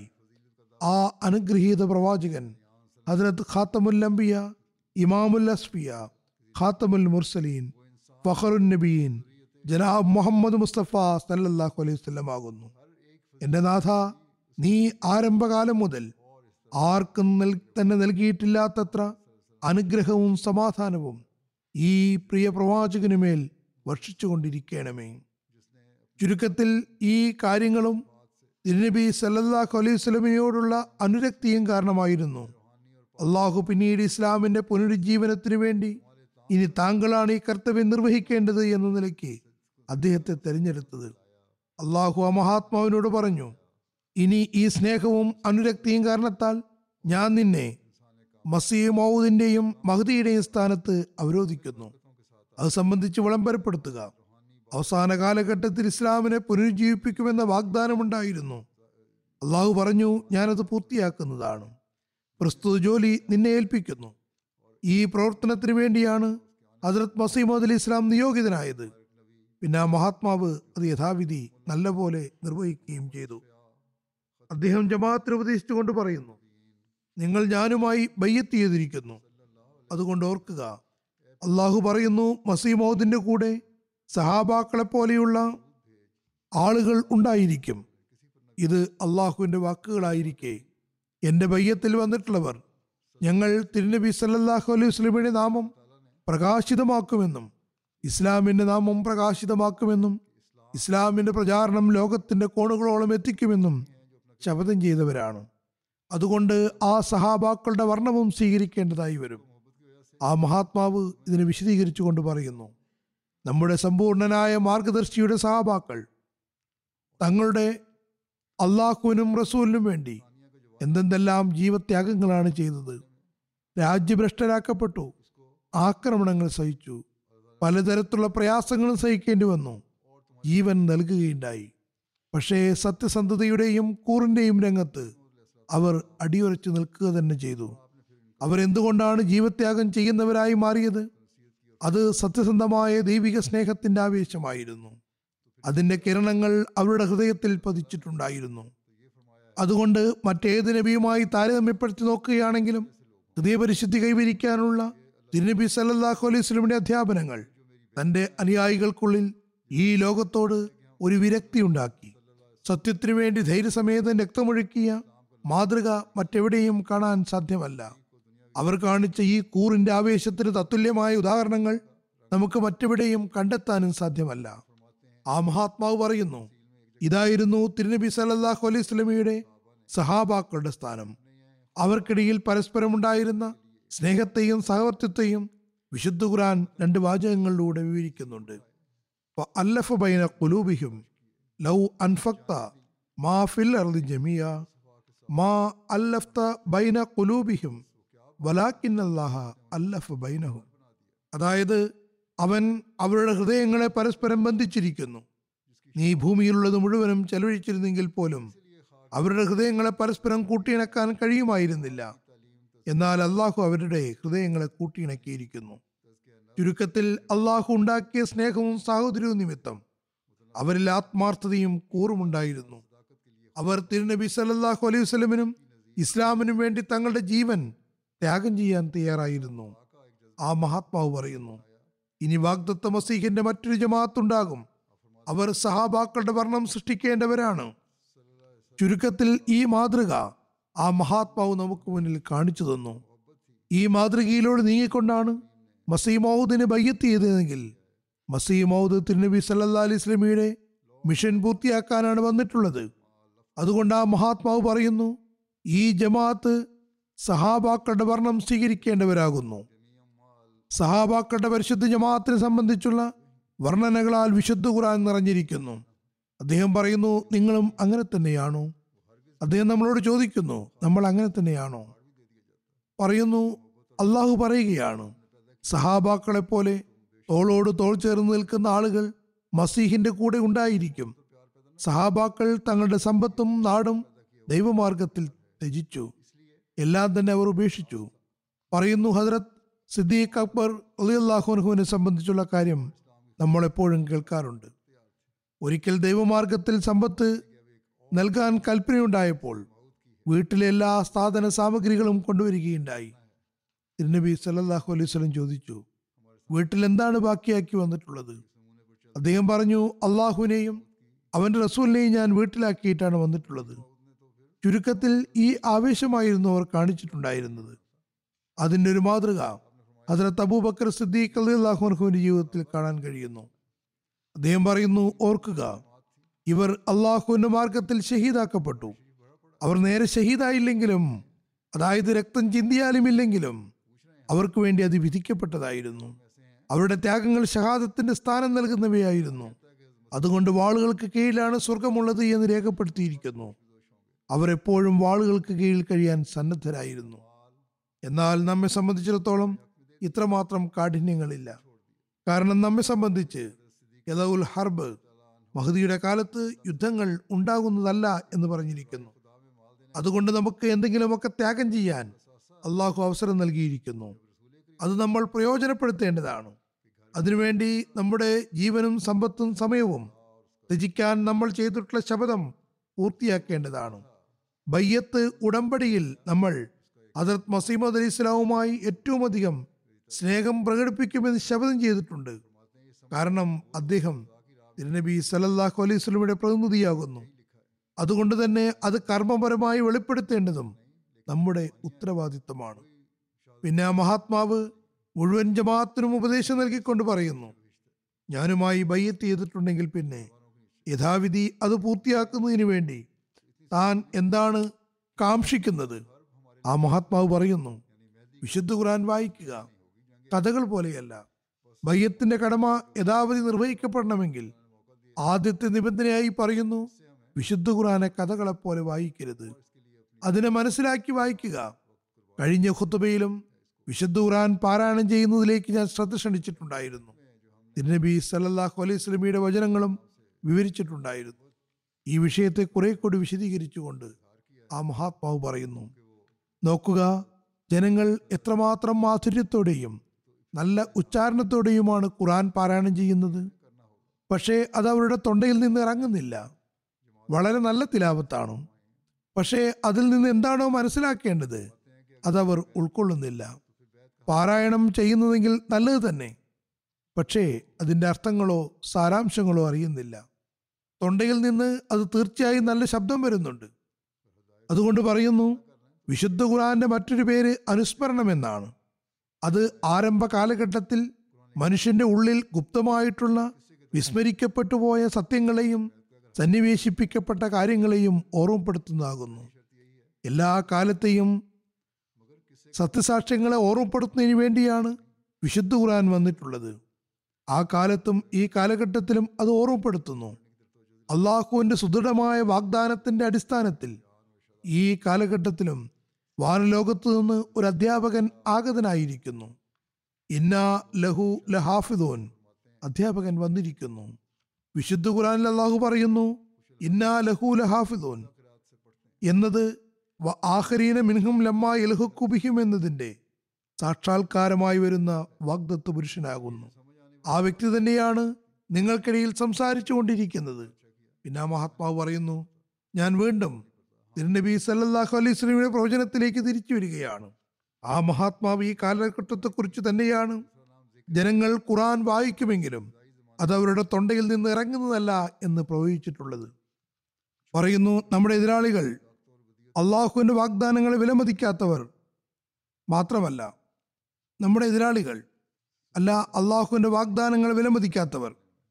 ആ അനുഗ്രഹീത പ്രവാചകൻ ഹദ്രത്ത് ഖാത്തമുൽ അംബിയ ഇമാമുൽ അസ്ഫിയ ഖാത്തമുൽ മുർസലീൻ ഫഖറുൻ നബീൻ ജനാബ് മുഹമ്മദ് മുസ്തഫ സല്ലല്ലാഹു അലൈഹി വസല്ലം ആകുന്നു എൻ്റെ നാഥ നീ ആരംഭകാലം മുതൽ ആർക്കും നൽ തന്നെ നൽകിയിട്ടില്ലാത്തത്ര അനുഗ്രഹവും സമാധാനവും ഈ പ്രിയ പ്രവാചകനുമേൽ വർഷിച്ചുകൊണ്ടിരിക്കണമേ ചുരുക്കത്തിൽ ഈ കാര്യങ്ങളും തിരുനബി സല്ലല്ലാഹു അലൈഹി സ്വലമിനോടുള്ള അനുരക്തിയും കാരണമായിരുന്നു അള്ളാഹു പിന്നീട് ഇസ്ലാമിന്റെ പുനരുജ്ജീവനത്തിനു വേണ്ടി ഇനി താങ്കളാണ് ഈ കർത്തവ്യം നിർവഹിക്കേണ്ടത് എന്ന നിലയ്ക്ക് അദ്ദേഹത്തെ തെരഞ്ഞെടുത്തത് അള്ളാഹു ആ മഹാത്മാവിനോട് പറഞ്ഞു ഇനി ഈ സ്നേഹവും അനുരക്തിയും കാരണത്താൽ ഞാൻ നിന്നെ മസീഹ് മൗദിന്റെയും മഹദിയുടെയും സ്ഥാനത്ത് അവരോധിക്കുന്നു അത് സംബന്ധിച്ച് വിളംബരപ്പെടുത്തുക അവസാന കാലഘട്ടത്തിൽ ഇസ്ലാമിനെ പുനരുജ്ജീവിപ്പിക്കുമെന്ന വാഗ്ദാനമുണ്ടായിരുന്നു അള്ളാഹു പറഞ്ഞു ഞാനത് പൂർത്തിയാക്കുന്നതാണ് പ്രസ്തുത ജോലി നിന്നെ ഏൽപ്പിക്കുന്നു ഈ പ്രവർത്തനത്തിന് വേണ്ടിയാണ് ഹസ്രത് മസീമദ് അലി ഇസ്ലാം നിയോഗിതനായത് പിന്നെ ആ മഹാത്മാവ് അത് യഥാവിധി നല്ലപോലെ നിർവഹിക്കുകയും ചെയ്തു അദ്ദേഹം ജമാഅത്തിന് ഉപദേശിച്ചുകൊണ്ട് പറയുന്നു നിങ്ങൾ ഞാനുമായി ബയ്യത്ത് ചെയ്തിരിക്കുന്നു അതുകൊണ്ട് ഓർക്കുക അള്ളാഹു പറയുന്നു മസീമോദിന്റെ കൂടെ സഹാബാക്കളെ പോലെയുള്ള ആളുകൾ ഉണ്ടായിരിക്കും ഇത് അള്ളാഹുവിന്റെ വാക്കുകളായിരിക്കെ എൻ്റെ ബയ്യത്തിൽ വന്നിട്ടുള്ളവർ ഞങ്ങൾ തിരുനബി സല്ലല്ലാഹു അലൈഹി വസല്ലമയുടെ നാമം പ്രകാശിതമാക്കുമെന്നും ഇസ്ലാമിന്റെ നാമം പ്രകാശിതമാക്കുമെന്നും ഇസ്ലാമിന്റെ പ്രചാരണം ലോകത്തിന്റെ കോണുകളോളം എത്തിക്കുമെന്നും ശപഥം ചെയ്തവരാണ് അതുകൊണ്ട് ആ സഹാബാക്കളുടെ വർണ്ണവും സ്വീകരിക്കേണ്ടതായി വരും ആ മഹാത്മാവ് ഇതിനെ വിശദീകരിച്ചുകൊണ്ട് പറയുന്നു നമ്മുടെ സമ്പൂർണനായ മാർഗദർശിയുടെ സഹാബാക്കൾ തങ്ങളുടെ അള്ളാഹുവിനും റസൂലിനും വേണ്ടി എന്തെന്തെല്ലാം ജീവത്യാഗങ്ങളാണ് ചെയ്തത് രാജ്യഭ്രഷ്ടരാക്കപ്പെട്ടു ആക്രമണങ്ങൾ സഹിച്ചു പലതരത്തിലുള്ള പ്രയാസങ്ങളും സഹിക്കേണ്ടി വന്നു ജീവൻ നൽകുകയുണ്ടായി പക്ഷേ സത്യസന്ധതയുടെയും കൂറിന്റെയും രംഗത്ത് അവർ അടിയുറച്ചു നിൽക്കുക തന്നെ ചെയ്തു അവരെന്തുകൊണ്ടാണ് ജീവത്യാഗം ചെയ്യുന്നവരായി മാറിയത് അത് സത്യസന്ധമായ ദൈവിക സ്നേഹത്തിന്റെ ആവേശമായിരുന്നു അതിന്റെ കിരണങ്ങൾ അവരുടെ ഹൃദയത്തിൽ പതിച്ചിട്ടുണ്ടായിരുന്നു അതുകൊണ്ട് മറ്റേത് നബിയുമായി താരതമ്യപ്പെടുത്തി നോക്കുകയാണെങ്കിലും ഹൃദയപരിശുദ്ധി കൈവരിക്കാനുള്ള തിരുനബി സല്ലല്ലാഹു അലൈഹി വസല്ലമയുടെ അധ്യാപനങ്ങൾ തന്റെ അനുയായികൾക്കുള്ളിൽ ഈ ലോകത്തോട് ഒരു വിരക്തി ഉണ്ടാക്കി സത്യത്തിനു വേണ്ടി ധൈര്യസമേതം രക്തമൊഴുക്കിയ മാതൃക മറ്റെവിടെയും കാണാൻ സാധ്യമല്ല അവർ കാണിച്ച ഈ കൂറിന്റെ ആവേശത്തിന് തത്തുല്യമായ ഉദാഹരണങ്ങൾ നമുക്ക് മറ്റെവിടെയും കണ്ടെത്താനും സാധ്യമല്ല ആ മഹാത്മാവ് പറയുന്നു ഇതായിരുന്നു തിരുനബി സല്ലല്ലാഹു അലൈഹി സ്വലമിയുടെ സഹാബാക്കളുടെ സ്ഥാനം അവർക്കിടയിൽ പരസ്പരമുണ്ടായിരുന്ന സ്നേഹത്തെയും സഹവർത്തിത്വത്തെയും വിശുദ്ധ ഖുർആൻ രണ്ട് വാചകങ്ങളിലൂടെ വിവരിക്കുന്നുണ്ട് അല്ലഫ ബൈന കുലൂബിഹിം ലൗ അൻഫക്ത മാ ഫിൽ അർദി ജമിയ മാ അല്ലഫ്ത ബൈന കുലൂബിഹിം വലാക്കിന്നല്ലാഹ അല്ലഫ ബൈനഹും അതായത് അവൻ അവരുടെ ഹൃദയങ്ങളെ പരസ്പരം ബന്ധിച്ചിരിക്കുന്നു നീ ഭൂമിയിലുള്ളത് മുഴുവനും ചെലവഴിച്ചിരുന്നെങ്കിൽ പോലും അവരുടെ ഹൃദയങ്ങളെ പരസ്പരം കൂട്ടിയിണക്കാൻ കഴിയുമായിരുന്നില്ല എന്നാൽ അള്ളാഹു അവരുടെ ഹൃദയങ്ങളെ കൂട്ടിയിണക്കിയിരിക്കുന്നു ചുരുക്കത്തിൽ അള്ളാഹു ഉണ്ടാക്കിയ സ്നേഹവും സാഹോദര്യവും നിമിത്തം അവരിൽ ആത്മാർത്ഥതയും കൂറുമുണ്ടായിരുന്നു അവർ തിരുനബി സല്ലല്ലാഹു അലൈഹി വസല്ലമിനും ഇസ്ലാമിനും വേണ്ടി തങ്ങളുടെ ജീവൻ ത്യാഗം ചെയ്യാൻ തയ്യാറായിരുന്നു ആ മഹാത്മാവ് പറയുന്നു ഇനി വാഗ്ദത്ത മസീഹിന്റെ മറ്റൊരു ജമാഅത്തുണ്ടാകും അവർ സഹാബാക്കളുടെ വർണ്ണം സൃഷ്ടിക്കേണ്ടവരാണ് ചുരുക്കത്തിൽ ഈ മാതൃക ആ മഹാത്മാവ് നമുക്ക് മുന്നിൽ കാണിച്ചു തന്നു ഈ മാതൃകയിലൂടെ നീങ്ങിക്കൊണ്ടാണ് മസീമൗദിന് ബയ്യത്ത് ചെയ്തതെങ്കിൽ മസീമൗദ് തിരുനബി സല്ലാ അലൈഹി സ്വലമിയുടെ മിഷൻ പൂർത്തിയാക്കാനാണ് വന്നിട്ടുള്ളത് അതുകൊണ്ട് ആ മഹാത്മാവ് പറയുന്നു ഈ ജമാഅത്ത് സഹാബാക്കളുടെ വർണ്ണം സ്വീകരിക്കേണ്ടവരാകുന്നു സഹാബാക്കളുടെ പരിശുദ്ധ ജമാഅത്തിനെ സംബന്ധിച്ചുള്ള വർണ്ണനകളാൽ വിശുദ്ധ ഖുർആൻ നിറഞ്ഞിരിക്കുന്നു അദ്ദേഹം പറയുന്നു നിങ്ങളും അങ്ങനെ തന്നെയാണോ അദ്ദേഹം നമ്മളോട് ചോദിക്കുന്നു നമ്മൾ അങ്ങനെ തന്നെയാണോ പറയുന്നു അള്ളാഹു പറയുകയാണ് സഹാബാക്കളെ പോലെ തോളോട് തോൾ ചേർന്ന് നിൽക്കുന്ന ആളുകൾ മസീഹിന്റെ കൂടെ ഉണ്ടായിരിക്കും സഹാബാക്കൾ തങ്ങളുടെ സമ്പത്തും നാടും ദൈവമാർഗത്തിൽ ത്യജിച്ചു എല്ലാം തന്നെ അവർ ഉപേക്ഷിച്ചു പറയുന്നു ഹജറത് സിദ്ദീഖ് അക്ബർ അലിയല്ലാഹുനുഹുവിനെ സംബന്ധിച്ചുള്ള കാര്യം നമ്മൾ എപ്പോഴും കേൾക്കാറുണ്ട് ഒരിക്കൽ ദൈവമാർഗത്തിൽ സമ്പത്ത് നൽകാൻ കൽപ്പനയുണ്ടായപ്പോൾ വീട്ടിലെ എല്ലാ സാധന സാമഗ്രികളും കൊണ്ടുവരികയുണ്ടായി തിരുനബി സല്ലല്ലാഹു അലൈഹി വസല്ലം ചോദിച്ചു വീട്ടിൽ എന്താണ് ബാക്കിയാക്കി വന്നിട്ടുള്ളത് അദ്ദേഹം പറഞ്ഞു അള്ളാഹുവിനെയും അവന്റെ റസൂലിനെയും ഞാൻ വീട്ടിലാക്കിയിട്ടാണ് വന്നിട്ടുള്ളത് ചുരുക്കത്തിൽ ഈ ആവേശമായിരുന്നു അവർ കാണിച്ചിട്ടുണ്ടായിരുന്നത് അതിൻ്റെ ഒരു മാതൃക ഹസരത്ത് അബൂബക്കർ സിദ്ദീഖ് അള്ളാഹുൻഹുവിന്റെ ജീവിതത്തിൽ കാണാൻ കഴിയുന്നു അദ്ദേഹം പറയുന്നു ഓർക്കുക ഇവർ അള്ളാഹുവിന്റെ മാർഗത്തിൽ ഷഹീദാക്കപ്പെട്ടു അവർ നേരെ ഷഹീദായില്ലെങ്കിലും അതായത് രക്തം ചിന്തിയാലുമില്ലെങ്കിലും അവർക്ക് വേണ്ടി അത് വിധിക്കപ്പെട്ടതായിരുന്നു അവരുടെ ത്യാഗങ്ങൾ ഷഹാദത്തിന്റെ സ്ഥാനം നൽകുന്നവയായിരുന്നു അതുകൊണ്ട് വാളുകൾക്ക് കീഴിലാണ് സ്വർഗമുള്ളത് എന്ന് രേഖപ്പെടുത്തിയിരിക്കുന്നു അവർ എപ്പോഴും വാളുകൾക്ക് കീഴിൽ കഴിയാൻ സന്നദ്ധരായിരുന്നു എന്നാൽ നമ്മെ സംബന്ധിച്ചിടത്തോളം ഇത്രമാത്രം കാഠിന്യങ്ങളില്ല കാരണം നമ്മെ സംബന്ധിച്ച് യദൗൽ ഹർബ് മഹദിയുടെ കാലത്ത് യുദ്ധങ്ങൾ ഉണ്ടാകുന്നതല്ല എന്ന് പറഞ്ഞിരിക്കുന്നു അതുകൊണ്ട് നമുക്ക് എന്തെങ്കിലുമൊക്കെ ത്യാഗം ചെയ്യാൻ അള്ളാഹു അവസരം നൽകിയിരിക്കുന്നു അത് നമ്മൾ പ്രയോജനപ്പെടുത്തേണ്ടതാണ് അതിനുവേണ്ടി നമ്മുടെ ജീവനും സമ്പത്തും സമയവും ത്യജിക്കാൻ നമ്മൾ ചെയ്തിട്ടുള്ള ശപഥം പൂർത്തിയാക്കേണ്ടതാണ് ബയ്യത്ത് ഉടമ്പടിയിൽ നമ്മൾ ഹജറത് മസീമദ് അലി ഇസ്ലാമുമായി ഏറ്റവും അധികം സ്നേഹം പ്രകടിപ്പിക്കുമെന്ന് ശപഥം ചെയ്തിട്ടുണ്ട് കാരണം അദ്ദേഹം തിരുനബി സലല്ലാഹു അലൈഹി സ്വലമിയുടെ പ്രതിനിധിയാകുന്നു അതുകൊണ്ട് തന്നെ അത് കർമ്മപരമായി വെളിപ്പെടുത്തേണ്ടതും നമ്മുടെ ഉത്തരവാദിത്തമാണ് പിന്നെ ആ മഹാത്മാവ് മുഴുവൻ ജമാഅത്തിനും ഉപദേശം നൽകിക്കൊണ്ട് പറയുന്നു ഞാനുമായി ബയ്യത്ത് ചെയ്തിട്ടുണ്ടെങ്കിൽ പിന്നെ യഥാവിധി അത് പൂർത്തിയാക്കുന്നതിന് വേണ്ടി താൻ എന്താണ് കാക്ഷിക്കുന്നത് ആ മഹാത്മാവ് പറയുന്നു വിശുദ്ധ ഖുർആൻ വായിക്കുക കഥകൾ പോലെയല്ല ബയ്യത്തിന്റെ കടമ യഥാവധി നിർവഹിക്കപ്പെടണമെങ്കിൽ ആദ്യത്തെ നിബന്ധനയായി പറയുന്നു വിശുദ്ധ ഖുർആനെ കഥകളെപ്പോലെ വായിക്കരുത് അതിനെ മനസ്സിലാക്കി വായിക്കുക കഴിഞ്ഞ ഖുത്തുബയിലും വിശുദ്ധ ഖുർആൻ പാരായണം ചെയ്യുന്നതിലേക്ക് ഞാൻ ശ്രദ്ധ ക്ഷണിച്ചിട്ടുണ്ടായിരുന്നു തിരുനബി സല്ലല്ലാഹു അലൈഹി സ്വലമിയുടെ വചനങ്ങളും വിവരിച്ചിട്ടുണ്ടായിരുന്നു ഈ വിഷയത്തെ കുറെ കൂടി വിശദീകരിച്ചുകൊണ്ട് ആ മഹാത്മാവ് പറയുന്നു നോക്കുക ജനങ്ങൾ എത്രമാത്രം മാധുര്യത്തോടെയും നല്ല ഉച്ചാരണത്തോടെയുമാണ് ഖുറാൻ പാരായണം ചെയ്യുന്നത് പക്ഷേ അത് അവരുടെ തൊണ്ടയിൽ നിന്ന് ഇറങ്ങുന്നില്ല വളരെ നല്ല തിലാവത്താണ് പക്ഷേ അതിൽ നിന്ന് എന്താണോ മനസ്സിലാക്കേണ്ടത് അതവർ ഉൾക്കൊള്ളുന്നില്ല പാരായണം ചെയ്യുന്നതെങ്കിൽ നല്ലത് തന്നെ പക്ഷേ അതിൻ്റെ അർത്ഥങ്ങളോ സാരാംശങ്ങളോ അറിയുന്നില്ല തൊണ്ടയിൽ നിന്ന് അത് തീർച്ചയായും നല്ല ശബ്ദം വരുന്നുണ്ട് അതുകൊണ്ട് പറയുന്നു വിശുദ്ധ ഖുറാന്റെ മറ്റൊരു പേര് അനുസ്മരണം എന്നാണ് അത് ആരംഭ കാലഘട്ടത്തിൽ മനുഷ്യന്റെ ഉള്ളിൽ ഗുപ്തമായിട്ടുള്ള വിസ്മരിക്കപ്പെട്ടു പോയ സത്യങ്ങളെയും സന്നിവേശിപ്പിക്കപ്പെട്ട കാര്യങ്ങളെയും ഓർമ്മപ്പെടുത്തുന്നതാകുന്നു എല്ലാ കാലത്തെയും സത്യസാക്ഷ്യങ്ങളെ ഓർമ്മപ്പെടുത്തുന്നതിന് വേണ്ടിയാണ് വിശുദ്ധ ഖുർആൻ വന്നിട്ടുള്ളത് ആ കാലത്തും ഈ കാലഘട്ടത്തിലും അത് ഓർമ്മപ്പെടുത്തുന്നു അള്ളാഹുവിന്റെ സുദൃഢമായ വാഗ്ദാനത്തിന്റെ അടിസ്ഥാനത്തിൽ ഈ കാലഘട്ടത്തിലും വാനലോകത്തു നിന്ന് ഒരു അധ്യാപകൻ ആഗതനായിരിക്കുന്നു ഇന്നാ ലഹു ലഹാഫിദോൻ അധ്യാപകൻ വന്നിരിക്കുന്നു വിശുദ്ധ ഖുറാനിൽ അള്ളാഹു പറയുന്നു ഇന്നാ ലഹു ലഹാഫിദോൻ എന്നത് വ ആഖരീന മിൻഹും ലമ്മ ഇൽഹുക്കുബിഹിം എന്നതിൻ്റെ സാക്ഷാത്കാരമായി വരുന്ന വാഗ്ദത്ത് പുരുഷനാകുന്നു ആ വ്യക്തി തന്നെയാണ് നിങ്ങൾക്കിടയിൽ സംസാരിച്ചു കൊണ്ടിരിക്കുന്നത് പിന്നെ ആ മഹാത്മാവ് പറയുന്നു ഞാൻ വീണ്ടും തിരുനബി സല്ലല്ലാഹു അലൈഹി സ്വലമിയുടെ പ്രവചനത്തിലേക്ക് തിരിച്ചു വരികയാണ് ആ മഹാത്മാവ് ഈ കാലഘട്ടത്തെക്കുറിച്ച് തന്നെയാണ് ജനങ്ങൾ ഖുറാൻ വായിക്കുമെങ്കിലും അത് അവരുടെ തൊണ്ടയിൽ നിന്ന് ഇറങ്ങുന്നതല്ല എന്ന് പ്രവചിച്ചിട്ടുള്ളത് പറയുന്നു നമ്മുടെ എതിരാളികൾ അള്ളാഹുവിന്റെ വാഗ്ദാനങ്ങളെ വിലമതിക്കാത്തവർ മാത്രമല്ല നമ്മുടെ എതിരാളികൾ അല്ല അള്ളാഹുവിന്റെ വാഗ്ദാനങ്ങളെ വിലമതിക്കാത്തവർ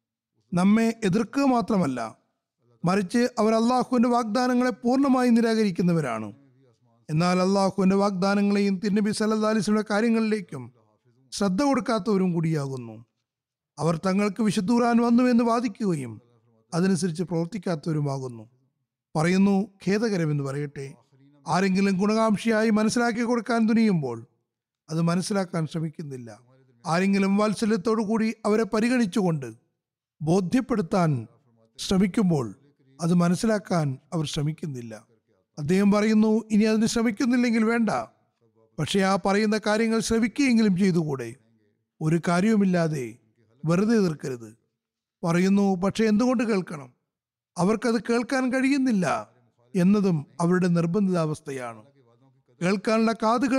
നമ്മെ എതിർക്കുക മാത്രമല്ല മറിച്ച് അവർ അള്ളാഹുവിന്റെ വാഗ്ദാനങ്ങളെ പൂർണ്ണമായി നിരാകരിക്കുന്നവരാണ് എന്നാൽ അള്ളാഹുവിന്റെ വാഗ്ദാനങ്ങളെയും തിരുനബി സല്ലല്ലാഹു അലൈഹി വസല്ലമയുടെ കാര്യങ്ങളിലേക്കും ശ്രദ്ധ കൊടുക്കാത്തവരും കൂടിയാകുന്നു അവർ തങ്ങൾക്ക് വിശുദ്ധ ഖുർആൻ വന്നു എന്ന് വാദിക്കുകയും അതനുസരിച്ച് പ്രവർത്തിക്കാത്തവരുമാകുന്നു പറയുന്നു ഖേദകരമെന്ന് പറയട്ടെ ആരെങ്കിലും ഗുണകാംക്ഷിയായി മനസ്സിലാക്കി കൊടുക്കാൻ തുനിയുമ്പോൾ അത് മനസ്സിലാക്കാൻ ശ്രമിക്കുന്നില്ല ആരെങ്കിലും വാത്സല്യത്തോടു കൂടി അവരെ പരിഗണിച്ചുകൊണ്ട് ബോധ്യപ്പെടുത്താൻ ശ്രമിക്കുമ്പോൾ അത് മനസ്സിലാക്കാൻ അവർ ശ്രമിക്കുന്നില്ല അദ്ദേഹം പറയുന്നു ഇനി അതിന് ശ്രമിക്കുന്നില്ലെങ്കിൽ വേണ്ട പക്ഷെ ആ പറയുന്ന കാര്യങ്ങൾ ശ്രവിക്കുകയെങ്കിലും ചെയ്തുകൂടെ ഒരു കാര്യവുമില്ലാതെ വെറുതെ എതിർക്കരുത് പറയുന്നു പക്ഷെ എന്തുകൊണ്ട് കേൾക്കണം അവർക്കത് കേൾക്കാൻ കഴിയുന്നില്ല എന്നതും അവരുടെ നിർബന്ധിതാവസ്ഥയാണ് കേൾക്കാനുള്ള കാതുകൾ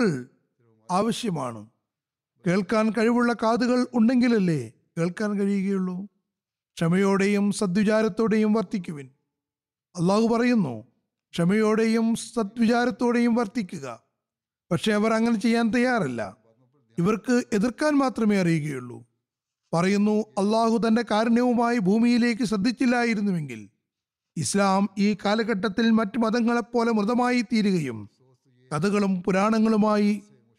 ആവശ്യമാണ് കേൾക്കാൻ കഴിവുള്ള കാതുകൾ ഉണ്ടെങ്കിലല്ലേ കേൾക്കാൻ കഴിയുകയുള്ളൂ ക്ഷമയോടെയും സദ്വിചാരത്തോടെയും വർത്തിക്കുവിൻ അള്ളാഹു പറയുന്നു ക്ഷമയോടെയും സദ്വിചാരത്തോടെയും വർത്തിക്കുക പക്ഷെ അവർ അങ്ങനെ ചെയ്യാൻ തയ്യാറല്ല ഇവർക്ക് എതിർക്കാൻ മാത്രമേ അറിയുകയുള്ളൂ പറയുന്നു അള്ളാഹു തന്റെ കാരുണ്യവുമായി ഭൂമിയിലേക്ക് ശ്രദ്ധിച്ചില്ലായിരുന്നുവെങ്കിൽ ഇസ്ലാം ഈ കാലഘട്ടത്തിൽ മറ്റു മതങ്ങളെപ്പോലെ മൃതമായി തീരുകയും കഥകളും പുരാണങ്ങളുമായി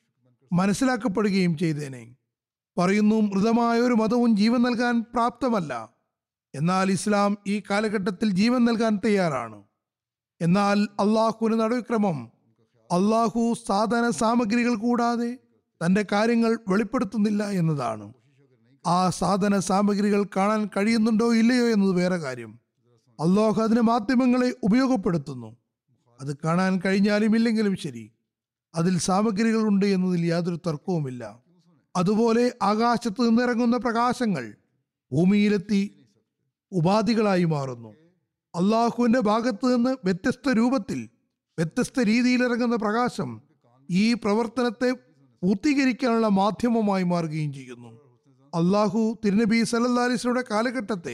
മനസ്സിലാക്കപ്പെടുകയും ചെയ്തേനെ പറയുന്നു മൃതമായ ഒരു മതവും ജീവൻ നൽകാൻ പ്രാപ്തമല്ല എന്നാൽ ഇസ്ലാം ഈ കാലഘട്ടത്തിൽ ജീവൻ നൽകാൻ തയ്യാറാണ് എന്നാൽ അള്ളാഹുവിന് നടപടിക്രമം അള്ളാഹു സാധന സാമഗ്രികൾ കൂടാതെ തന്റെ കാര്യങ്ങൾ വെളിപ്പെടുത്തുന്നില്ല എന്നതാണ് ആ സാധന സാമഗ്രികൾ കാണാൻ കഴിയുന്നുണ്ടോ ഇല്ലയോ എന്നത് വേറെ കാര്യം അള്ളാഹു അതിന് മാധ്യമങ്ങളെ ഉപയോഗപ്പെടുത്തുന്നു അത് കാണാൻ കഴിഞ്ഞാലും ഇല്ലെങ്കിലും ശരി അതിൽ സാമഗ്രികളുണ്ട് എന്നതിൽ യാതൊരു തർക്കവുമില്ല അതുപോലെ ആകാശത്ത് നിന്നിറങ്ങുന്ന പ്രകാശങ്ങൾ ഭൂമിയിലെത്തി ഉപാധികളായി മാറുന്നു അള്ളാഹുവിന്റെ ഭാഗത്ത് നിന്ന് വ്യത്യസ്ത രൂപത്തിൽ വ്യത്യസ്ത രീതിയിൽ ഇറങ്ങുന്ന പ്രകാശം ഈ പ്രവർത്തനത്തെ പൂർത്തീകരിക്കാനുള്ള മാധ്യമമായി മാറുകയും ചെയ്യുന്നു അള്ളാഹു തിരുനബി സല്ലല്ലാഹു അലൈഹി വസല്ലമയുടെ കാലഘട്ടത്തെ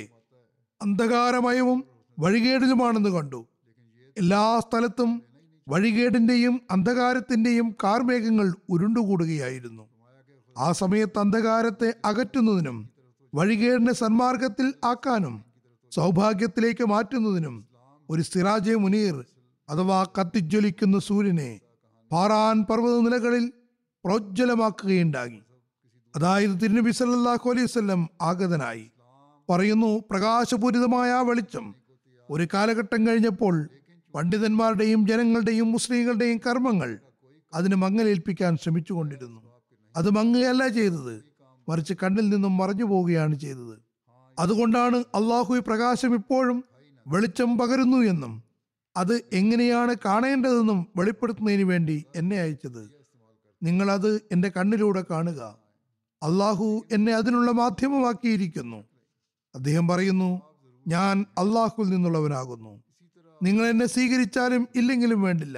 അന്ധകാരമയവും വഴികേടിലുമാണെന്ന് കണ്ടു എല്ലാ സ്ഥലത്തും വഴികേടിന്റെയും അന്ധകാരത്തിന്റെയും കാർമേഘങ്ങൾ ഉരുണ്ടുകൂടുകയായിരുന്നു ആ സമയത്ത് അന്ധകാരത്തെ അകറ്റുന്നതിനും വഴികേടിനെ സന്മാർഗത്തിൽ ആക്കാനും സൗഭാഗ്യത്തിലേക്ക് മാറ്റുന്നതിനും ഒരു സിറാജെ മുനീർ അഥവാ കത്തിജ്വലിക്കുന്ന സൂര്യനെ പാറാൻ പർവ്വത നിലകളിൽ പ്രോജ്വലമാക്കുകയുണ്ടായി അതായത് തിരുനബി സല്ലല്ലാഹു അലൈഹി വസല്ലം ആഗതനായി പറയുന്നു പ്രകാശപൂരിതമായ ആ വെളിച്ചം ഒരു കാലഘട്ടം കഴിഞ്ഞപ്പോൾ പണ്ഡിതന്മാരുടെയും ജനങ്ങളുടെയും മുസ്ലിങ്ങളുടെയും കർമ്മങ്ങൾ അതിന് മങ്ങലേൽപ്പിക്കാൻ ശ്രമിച്ചുകൊണ്ടിരുന്നു അത് മങ്ങുകയല്ല ചെയ്തത് മറിച്ച് കണ്ണിൽ നിന്നും മറഞ്ഞു പോവുകയാണ് ചെയ്തത് അതുകൊണ്ടാണ് അള്ളാഹു ഈ പ്രകാശം ഇപ്പോഴും വെളിച്ചം പകരുന്നു എന്നും അത് എങ്ങനെയാണ് കാണേണ്ടതെന്നും വെളിപ്പെടുത്തുന്നതിന് വേണ്ടി എന്നെ അയച്ചത് നിങ്ങളത് എൻ്റെ കണ്ണിലൂടെ കാണുക അള്ളാഹു എന്നെ അതിനുള്ള മാധ്യമമാക്കിയിരിക്കുന്നു അദ്ദേഹം പറയുന്നു ഞാൻ അള്ളാഹുവിൽ നിന്നുള്ളവനാകുന്നു നിങ്ങൾ എന്നെ സ്വീകരിച്ചാലും ഇല്ലെങ്കിലും വേണ്ടില്ല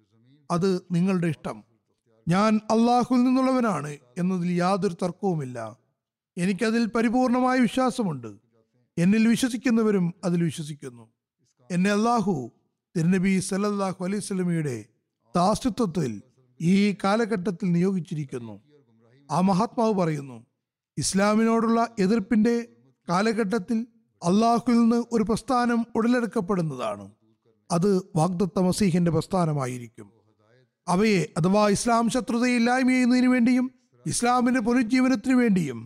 അത് നിങ്ങളുടെ ഇഷ്ടം ഞാൻ അള്ളാഹുവിൽ നിന്നുള്ളവനാണ് എന്നതിൽ യാതൊരു തർക്കവുമില്ല എനിക്കതിൽ പരിപൂർണമായ വിശ്വാസമുണ്ട് എന്നിൽ വിശ്വസിക്കുന്നവരും അതിൽ വിശ്വസിക്കുന്നു എന്നെ അള്ളാഹു തിരുനബി സല്ലല്ലാഹു അലൈഹി സ്വലമിയുടെ ദാസ്യത്വത്തിൽ ഈ കാലഘട്ടത്തിൽ നിയോഗിച്ചിരിക്കുന്നു ആ മഹാത്മാവ് പറയുന്നു ഇസ്ലാമിനോടുള്ള എതിർപ്പിന്റെ കാലഘട്ടത്തിൽ അള്ളാഹുവിൽ നിന്ന് ഒരു പ്രസ്ഥാനം ഉടലെടുക്കപ്പെടുന്നതാണ് അത് വാഗ്ദത്ത മസീഹിന്റെ പ്രസ്ഥാനമായിരിക്കും അവയെ അഥവാ ഇസ്ലാം ശത്രുതയെ ഇല്ലായ്മ ചെയ്യുന്നതിന് വേണ്ടിയും ഇസ്ലാമിന്റെ പുനരുജ്ജീവനത്തിനു വേണ്ടിയും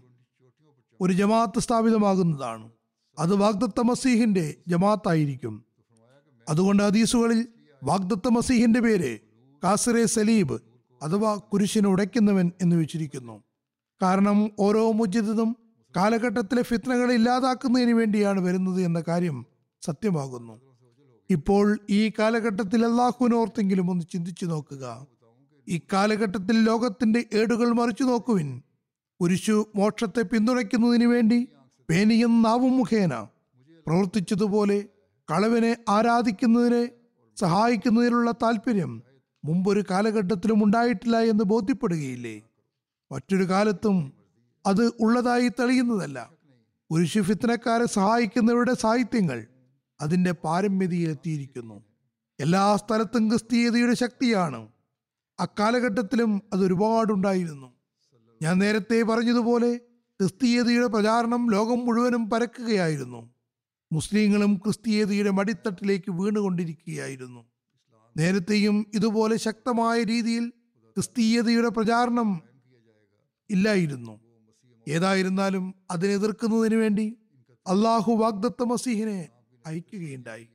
ഒരു ജമാഅത്ത് സ്ഥാപിതമാകുന്നതാണ് അത് വാഗ്ദത്ത മസീഹിന്റെ ജമാഅത്തായിരിക്കും അതുകൊണ്ട് ഹദീസുകളിൽ വാഗ്ദത്ത മസീഹിന്റെ പേര് കാസറെ സലീബ് അഥവാ കുരിശിനെ ഉടയ്ക്കുന്നവൻ എന്ന് വെച്ചിരിക്കുന്നു കാരണം ഓരോ മുജിദും കാലഘട്ടത്തിലെ ഫിത്നകളെ ഇല്ലാതാക്കുന്നതിന് വേണ്ടിയാണ് വരുന്നത് എന്ന കാര്യം സത്യമാകുന്നു ഇപ്പോൾ ഈ കാലഘട്ടത്തിൽ അള്ളാഹുവിനോർത്തെങ്കിലും ഒന്ന് ചിന്തിച്ചു നോക്കുക ഈ കാലഘട്ടത്തിൽ ലോകത്തിന്റെ ഏടുകൾ മറിച്ചു നോക്കുവിൻ കുരിശു മോക്ഷത്തെ പിന്തുണയ്ക്കുന്നതിന് വേണ്ടി പേനിയും നാവും മുഖേന പ്രവർത്തിച്ചതുപോലെ കളവിനെ ആരാധിക്കുന്നതിനെ സഹായിക്കുന്നതിനുള്ള താല്പര്യം മുമ്പൊരു കാലഘട്ടത്തിലും ഉണ്ടായിട്ടില്ല എന്ന് ബോധ്യപ്പെടുകയില്ലേ മറ്റൊരു കാലത്തും അത് ഉള്ളതായി തെളിയുന്നതല്ല കുരിശു ഫിത്തനക്കാരെ സഹായിക്കുന്നവരുടെ സാഹിത്യങ്ങൾ അതിന്റെ പാരമ്യതയിലെത്തിയിരിക്കുന്നു എല്ലാ സ്ഥലത്തും ക്രിസ്തീയതയുടെ ശക്തിയാണ് അക്കാലഘട്ടത്തിലും അത് ഒരുപാടുണ്ടായിരുന്നു ഞാൻ നേരത്തെ പറഞ്ഞതുപോലെ ക്രിസ്തീയതയുടെ പ്രചാരണം ലോകം മുഴുവനും പരക്കുകയായിരുന്നു മുസ്ലിങ്ങളും ക്രിസ്തീയതയുടെ മടിത്തട്ടിലേക്ക് വീണുകൊണ്ടിരിക്കുകയായിരുന്നു നേരത്തെയും ഇതുപോലെ ശക്തമായ രീതിയിൽ ക്രിസ്തീയതയുടെ പ്രചാരണം ഇല്ലായിരുന്നു ഏതായിരുന്നാലും അതിനെ എതിർക്കുന്നതിന് വേണ്ടി അള്ളാഹു വാഗ്ദത്ത മസീഹിനെ അയക്കുകയുണ്ടായി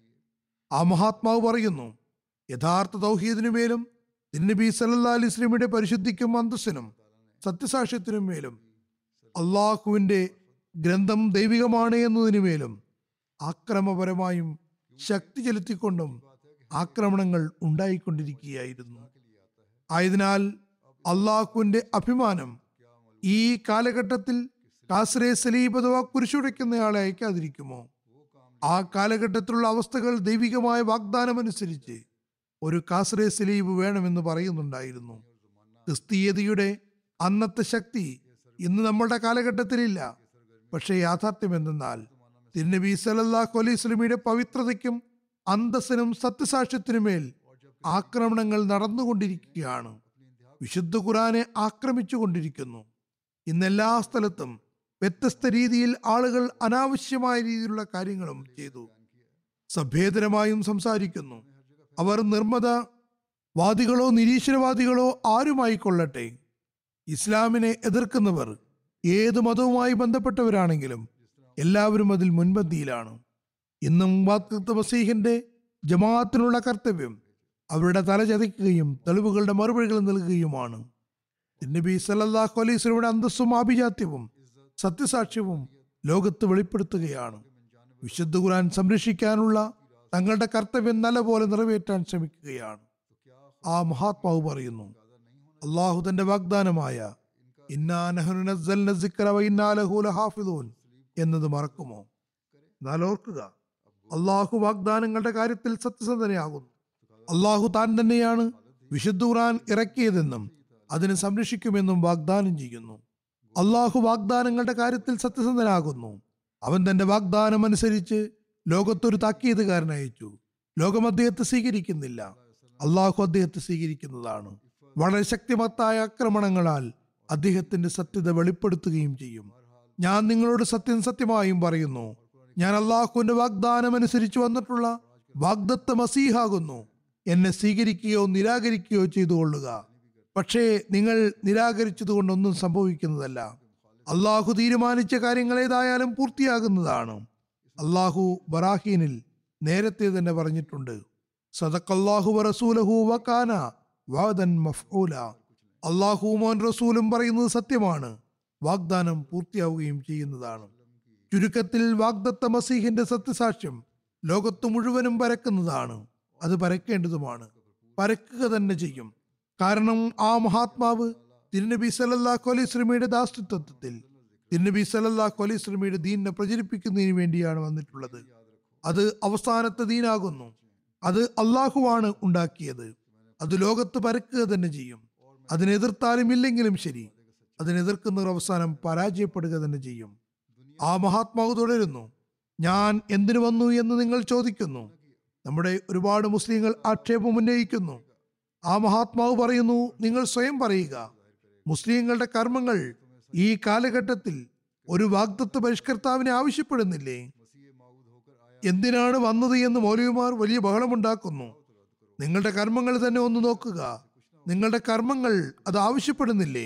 ആ മഹാത്മാവ് പറയുന്നു യഥാർത്ഥ തൗഹീദിനു മേലും തിരുനബി സല്ലാ അലിസ്ലമിയുടെ പരിശുദ്ധിക്കും അന്തസ്സിനും സത്യസാക്ഷ്യത്തിനും മേലും അള്ളാഹുവിന്റെ ഗ്രന്ഥം ദൈവികമാണ് എന്നതിനു മേലും ആക്രമപരമായും ശക്തി ചെലുത്തിക്കൊണ്ടും ആക്രമണങ്ങൾ ഉണ്ടായിക്കൊണ്ടിരിക്കുകയായിരുന്നു ആയതിനാൽ അള്ളാഹുവിന്റെ അഭിമാനം ഈ കാലഘട്ടത്തിൽ കാസറെ സലീബ് അഥവാ കുരിശുടയ്ക്കുന്നയാളെ അയക്കാതിരിക്കുമോ ആ കാലഘട്ടത്തിലുള്ള അവസ്ഥകൾ ദൈവികമായ വാഗ്ദാനമനുസരിച്ച് ഒരു കാസറെ സലീബ് വേണമെന്ന് പറയുന്നുണ്ടായിരുന്നു ക്രിസ്തീയതയുടെ അന്നത്തെ ശക്തി ഇന്ന് നമ്മുടെ കാലഘട്ടത്തിലില്ല പക്ഷേ യാഥാർത്ഥ്യം എന്തെന്നാൽ തിരുനബി സലല്ലാഹു അലൈഹി സ്വലമിയുടെ പവിത്രതയ്ക്കും അന്തസ്സിനും സത്യസാക്ഷ്യത്തിനുമേൽ ആക്രമണങ്ങൾ നടന്നുകൊണ്ടിരിക്കുകയാണ് വിശുദ്ധ ഖുറാനെ ആക്രമിച്ചുകൊണ്ടിരിക്കുന്നു ഇന്ന് എല്ലാ സ്ഥലത്തും വ്യത്യസ്ത രീതിയിൽ ആളുകൾ അനാവശ്യമായ രീതിയിലുള്ള കാര്യങ്ങളും ചെയ്തു സഭ്യേതരമായും സംസാരിക്കുന്നു അവർ നിർമ്മത വാദികളോ നിരീശ്വരവാദികളോ ആരുമായിക്കൊള്ളട്ടെ ഇസ്ലാമിനെ എതിർക്കുന്നവർ ഏത് മതവുമായി ബന്ധപ്പെട്ടവരാണെങ്കിലും എല്ലാവരും അതിൽ മുൻപന്തിയിലാണ് ഇന്നും വാക്തത്വ മസീഹിന്റെ ജമാഅത്തിനുള്ള കർത്തവ്യം അവരുടെ തല ചതയ്ക്കുകയും തെളിവുകളുടെ മറുപടികൾ നൽകുകയുമാണ് നബി സല്ലല്ലാഹു അലൈഹി സ്വലമിയുടെ അന്തസ്സും ആഭിജാത്യവും സത്യസാക്ഷ്യവും ലോകത്ത് വെളിപ്പെടുത്തുകയാണ് വിശുദ്ധ ഖുർആൻ സംരക്ഷിക്കാനുള്ള തങ്ങളുടെ കർത്തവ്യം നല്ലപോലെ നിറവേറ്റാൻ ശ്രമിക്കുകയാണ് ആ മഹാത്മാവ് പറയുന്നു അള്ളാഹു തന്റെ വാഗ്ദാനമായ ഇന്നാ നഹ്നു നസ്സൽന സിക്ര വ ഇന്നാ ലഹു ലഹാഫിദൂൻ എന്നത് മറക്കുമോ എന്നാൽ ഓർക്കുക അള്ളാഹു വാഗ്ദാനങ്ങളുടെ കാര്യത്തിൽ സത്യസന്ധനയാകുന്നു അള്ളാഹു താൻ തന്നെയാണ് വിശുദ്ധ ഖുർആൻ ഇറക്കിയതെന്നും അതിനെ സംരക്ഷിക്കുമെന്നും വാഗ്ദാനം ചെയ്യുന്നു അള്ളാഹു വാഗ്ദാനങ്ങളുടെ കാര്യത്തിൽ സത്യസന്ധനാകുന്നു അവൻ തന്റെ വാഗ്ദാനം അനുസരിച്ച് ലോകത്തൊരു താക്കീതുകാരൻ അയച്ചു ലോകം അദ്ദേഹത്തെ സ്വീകരിക്കുന്നില്ല അള്ളാഹു അദ്ദേഹത്തെ സ്വീകരിക്കുന്നതാണ് വളരെ ശക്തിമത്തായ ആക്രമണങ്ങളാൽ അദ്ദേഹത്തിന്റെ സത്യത വെളിപ്പെടുത്തുകയും ചെയ്യും ഞാൻ നിങ്ങളോട് സത്യം സത്യമായും പറയുന്നു ഞാൻ അള്ളാഹുവിന്റെ വാഗ്ദാനം അനുസരിച്ച് വന്നിട്ടുള്ള വാഗ്ദത്ത മസീഹാകുന്നു എന്നെ സ്വീകരിക്കുകയോ നിരാകരിക്കുകയോ ചെയ്തു കൊള്ളുക പക്ഷേ നിങ്ങൾ നിരാകരിച്ചതുകൊണ്ടൊന്നും സംഭവിക്കുന്നതല്ല അള്ളാഹു തീരുമാനിച്ച കാര്യങ്ങൾ ഏതായാലും പൂർത്തിയാകുന്നതാണ് അള്ളാഹു ബറാഹീനിൽ നേരത്തെ തന്നെ പറഞ്ഞിട്ടുണ്ട് സദക്കല്ലാഹു റസൂലഹു വക്കാന വാദൻ മഫ്ഊല അള്ളാഹുവും അവൻ റസൂലും പറയുന്നത് സത്യമാണ് വാഗ്ദാനം പൂർത്തിയാവുകയും ചെയ്യുന്നതാണ് ചുരുക്കത്തിൽ വാഗ്ദത്ത മസീഹിന്റെ സത്യസാക്ഷ്യം ലോകത്ത് മുഴുവനും പരക്കുന്നതാണ് അത് പരക്കേണ്ടതുമാണ് പരക്കുക തന്നെ ചെയ്യും കാരണം ആ മഹാത്മാവ് തിരുനബി സല്ലല്ലാഹു അലൈഹി സ്വലമിയുടെ ദാസ്തത്വത്തിൽ തിരുനബി സല്ലല്ലാഹു അലൈഹി സ്വലമിയുടെ ദീനിനെ പ്രചരിപ്പിക്കുന്നതിന് വേണ്ടിയാണ് വന്നിട്ടുള്ളത് അത് അവസാനത്തെ ദീനാകുന്നു അത് അള്ളാഹുവാണ് ഉണ്ടാക്കിയത് അത് ലോകത്ത് പരക്കുക തന്നെ ചെയ്യും അതിനെതിർത്താലും ഇല്ലെങ്കിലും ശരി അതിനെതിർക്കുന്നവർ അവസാനം പരാജയപ്പെടുക തന്നെ ചെയ്യും ആ മഹാത്മാവ് തുടരുന്നു ഞാൻ എന്തിനു വന്നു എന്ന് നിങ്ങൾ ചോദിക്കുന്നു നമ്മുടെ ഒരുപാട് മുസ്ലിങ്ങൾ ആക്ഷേപം ഉന്നയിക്കുന്നു ആ മഹാത്മാവ് പറയുന്നു നിങ്ങൾ സ്വയം പറയുക മുസ്ലിങ്ങളുടെ കർമ്മങ്ങൾ ഈ കാലഘട്ടത്തിൽ ഒരു വാഗ്ദത്വ പരിഷ്കർത്താവിനെ ആവശ്യപ്പെടുന്നില്ലേ എന്തിനാണ് വന്നത് എന്ന് മൗലവിമാർ വലിയ ബഹളമുണ്ടാക്കുന്നു നിങ്ങളുടെ കർമ്മങ്ങൾ തന്നെ ഒന്ന് നോക്കുക നിങ്ങളുടെ കർമ്മങ്ങൾ അത് ആവശ്യപ്പെടുന്നില്ലേ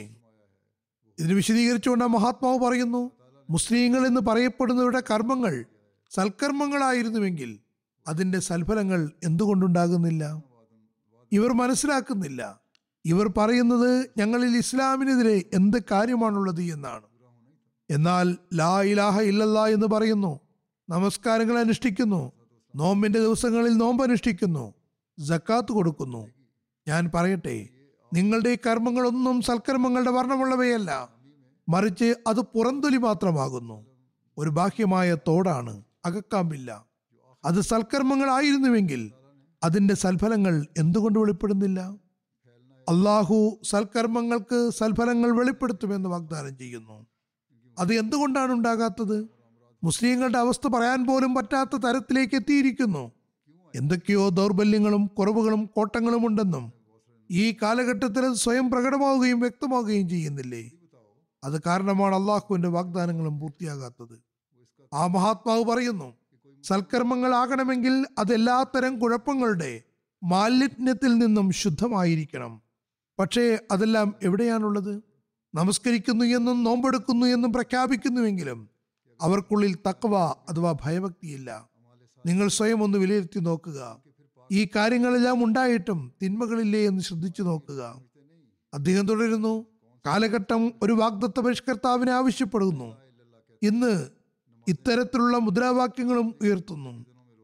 ഇതിന് വിശദീകരിച്ചുകൊണ്ട് ആ മഹാത്മാവ് പറയുന്നു മുസ്ലിങ്ങൾ എന്ന് പറയപ്പെടുന്നവരുടെ കർമ്മങ്ങൾ സൽക്കർമ്മങ്ങളായിരുന്നുവെങ്കിൽ അതിന്റെ സൽഫലങ്ങൾ എന്തുകൊണ്ടുണ്ടാകുന്നില്ല ഇവർ മനസ്സിലാക്കുന്നില്ല ഇവർ പറയുന്നത് ഞങ്ങളിൽ ഇസ്ലാമിനെതിരെ എന്ത് കാര്യമാണുള്ളത് എന്നാണ് എന്നാൽ ലാ ഇലാഹ ഇല്ലല്ലാ എന്ന് പറയുന്നു നമസ്കാരങ്ങൾ അനുഷ്ഠിക്കുന്നു നോമ്പിന്റെ ദിവസങ്ങളിൽ നോമ്പ് അനുഷ്ഠിക്കുന്നു ജക്കാത്ത് കൊടുക്കുന്നു ഞാൻ പറയട്ടെ നിങ്ങളുടെ ഈ കർമ്മങ്ങളൊന്നും സൽക്കർമ്മങ്ങളുടെ വർണ്ണമുള്ളവയല്ല മറിച്ച് അത് പുറന്തൊലി മാത്രമാകുന്നു ഒരു ബാഹ്യമായ തോടാണ് അകക്കാമ്പില്ല അത് സൽക്കർമ്മങ്ങളായിരുന്നുവെങ്കിൽ അതിന്റെ സൽഫലങ്ങൾ എന്തുകൊണ്ട് വെളിപ്പെടുന്നില്ല അള്ളാഹു സൽക്കർമ്മങ്ങൾക്ക് സൽഫലങ്ങൾ വെളിപ്പെടുത്തുമെന്ന് വാഗ്ദാനം ചെയ്യുന്നു അത് എന്തുകൊണ്ടാണ് ഉണ്ടാകാത്തത് മുസ്ലിങ്ങളുടെ അവസ്ഥ പറയാൻ പോലും പറ്റാത്ത തരത്തിലേക്ക് എത്തിയിരിക്കുന്നു എന്തൊക്കെയോ ദൗർബല്യങ്ങളും കുറവുകളും കോട്ടങ്ങളും ഉണ്ടെന്നും ഈ കാലഘട്ടത്തിൽ അത് സ്വയം പ്രകടമാവുകയും വ്യക്തമാവുകയും ചെയ്യുന്നില്ലേ അത് കാരണമാണ് അള്ളാഹുവിന്റെ വാഗ്ദാനങ്ങളും പൂർത്തിയാകാത്തത് ആ മഹാത്മാവ് പറയുന്നു സൽക്കർമ്മങ്ങളാകണമെങ്കിൽ അതെല്ലാത്തരം കുഴപ്പങ്ങളുടെ മാലിന്യത്തിൽ നിന്നും ശുദ്ധമായിരിക്കണം പക്ഷേ അതെല്ലാം എവിടെയാണുള്ളത് നമസ്കരിക്കുന്നു എന്നും നോമ്പെടുക്കുന്നു എന്നും പ്രഖ്യാപിക്കുന്നുവെങ്കിലും അവർക്കുള്ളിൽ തക്കവ അഥവാ ഭയഭക്തിയില്ല നിങ്ങൾ സ്വയം ഒന്ന് വിലയിരുത്തി നോക്കുക ഈ കാര്യങ്ങളെല്ലാം ഉണ്ടായിട്ടും തിന്മകളില്ലേ എന്ന് ശ്രദ്ധിച്ചു നോക്കുക അദ്ദേഹം തുടരുന്നു കാലഘട്ടം ഒരു വാഗ്ദത്ത പരിഷ്കർത്താവിനെ ആവശ്യപ്പെടുന്നു ഇന്ന് ഇത്തരത്തിലുള്ള മുദ്രാവാക്യങ്ങളും ഉയർത്തുന്നു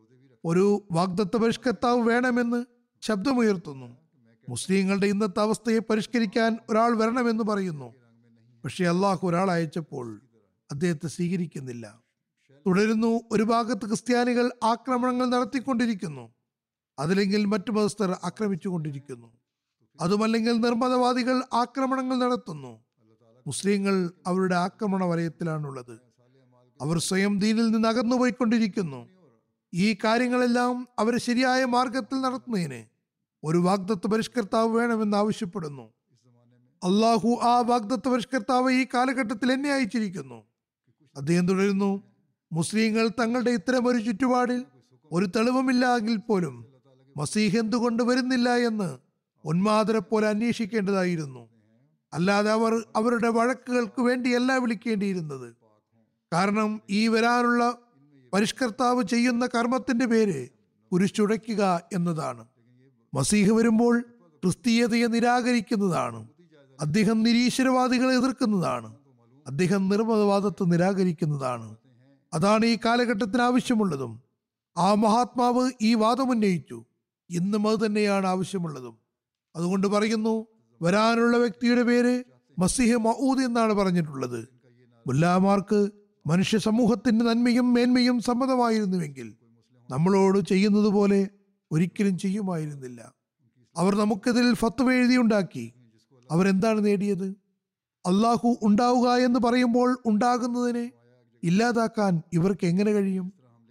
ഒരു വാഗ്ദത്ത പരിഷ്കർത്താവ് വേണമെന്ന് ശബ്ദമുയർത്തുന്നു മുസ്ലിങ്ങളുടെ ഇന്നത്തെ അവസ്ഥയെ പരിഷ്കരിക്കാൻ ഒരാൾ വരണമെന്ന് പറയുന്നു പക്ഷെ അള്ളാഹു ഒരാൾ അയച്ചപ്പോൾ അദ്ദേഹത്തെ സ്വീകരിക്കുന്നില്ല തുടരുന്നു ഒരു ഭാഗത്ത് ക്രിസ്ത്യാനികൾ ആക്രമണങ്ങൾ നടത്തിക്കൊണ്ടിരിക്കുന്നു അതില്ലെങ്കിൽ മറ്റു മതസ്ഥർ ആക്രമിച്ചുകൊണ്ടിരിക്കുന്നു അതുമല്ലെങ്കിൽ നിർമ്മതവാദികൾ ആക്രമണങ്ങൾ നടത്തുന്നു മുസ്ലിങ്ങൾ അവരുടെ ആക്രമണ വലയത്തിലാണുള്ളത് അവർ സ്വയം ദീനിൽ നിന്ന് അകന്നുപോയിക്കൊണ്ടിരിക്കുന്നു ഈ കാര്യങ്ങളെല്ലാം അവരെ ശരിയായ മാർഗത്തിൽ നടത്തുന്നതിന് ഒരു വാഗ്ദത്ത പരിഷ്കർത്താവ് വേണമെന്ന് ആവശ്യപ്പെടുന്നു അള്ളാഹു ആ വാഗ്ദത്ത പരിഷ്കർത്താവ് ഈ കാലഘട്ടത്തിൽ എന്നെ അയച്ചിരിക്കുന്നു അദ്ദേഹം തുടരുന്നു മുസ്ലിങ്ങൾ തങ്ങളുടെ ഇത്തരം ഒരു ചുറ്റുപാടിൽ ഒരു തെളിവുമില്ല എങ്കിൽ പോലും മസീഹ് എന്തുകൊണ്ട് വരുന്നില്ല എന്ന് ഉന്മാദരെ പോലെ അന്വേഷിക്കേണ്ടതായിരുന്നു അല്ലാതെ അവർ അവരുടെ വഴക്കുകൾക്ക് വേണ്ടിയല്ല വിളിക്കേണ്ടിയിരുന്നത് കാരണം ഈ വരാനുള്ള പരിഷ്കർത്താവ് ചെയ്യുന്ന കർമ്മത്തിന്റെ പേര് കുരിശുടയ്ക്കുക എന്നതാണ് മസീഹ് വരുമ്പോൾ ക്രിസ്തീയതയെ നിരാകരിക്കുന്നതാണ് അദ്ദേഹം നിരീശ്വരവാദികളെ എതിർക്കുന്നതാണ് അദ്ദേഹം നിർമ്മതവാദത്തെ നിരാകരിക്കുന്നതാണ് അതാണ് ഈ കാലഘട്ടത്തിന് ആവശ്യമുള്ളതും ആ മഹാത്മാവ് ഈ വാദമുന്നയിച്ചു ഇന്നും അത് തന്നെയാണ് ആവശ്യമുള്ളതും അതുകൊണ്ട് പറയുന്നു വരാനുള്ള വ്യക്തിയുടെ പേര് മസിഹ് മഊദ് എന്നാണ് പറഞ്ഞിട്ടുള്ളത് മുല്ലാമാർക്ക് മനുഷ്യ സമൂഹത്തിന്റെ നന്മയും മേന്മയും സമ്മതമായിരുന്നുവെങ്കിൽ നമ്മളോട് ചെയ്യുന്നത് പോലെ ഒരിക്കലും ചെയ്യുമായിരുന്നില്ല അവർ നമുക്കെതിരിൽ ഫത്വ എഴുതിയുണ്ടാക്കി അവരെന്താണ് നേടിയത് അള്ളാഹു ഉണ്ടാവുക എന്ന് പറയുമ്പോൾ ഉണ്ടാകുന്നതിനെ ഇല്ലാതാക്കാൻ ഇവർക്ക് എങ്ങനെ കഴിയും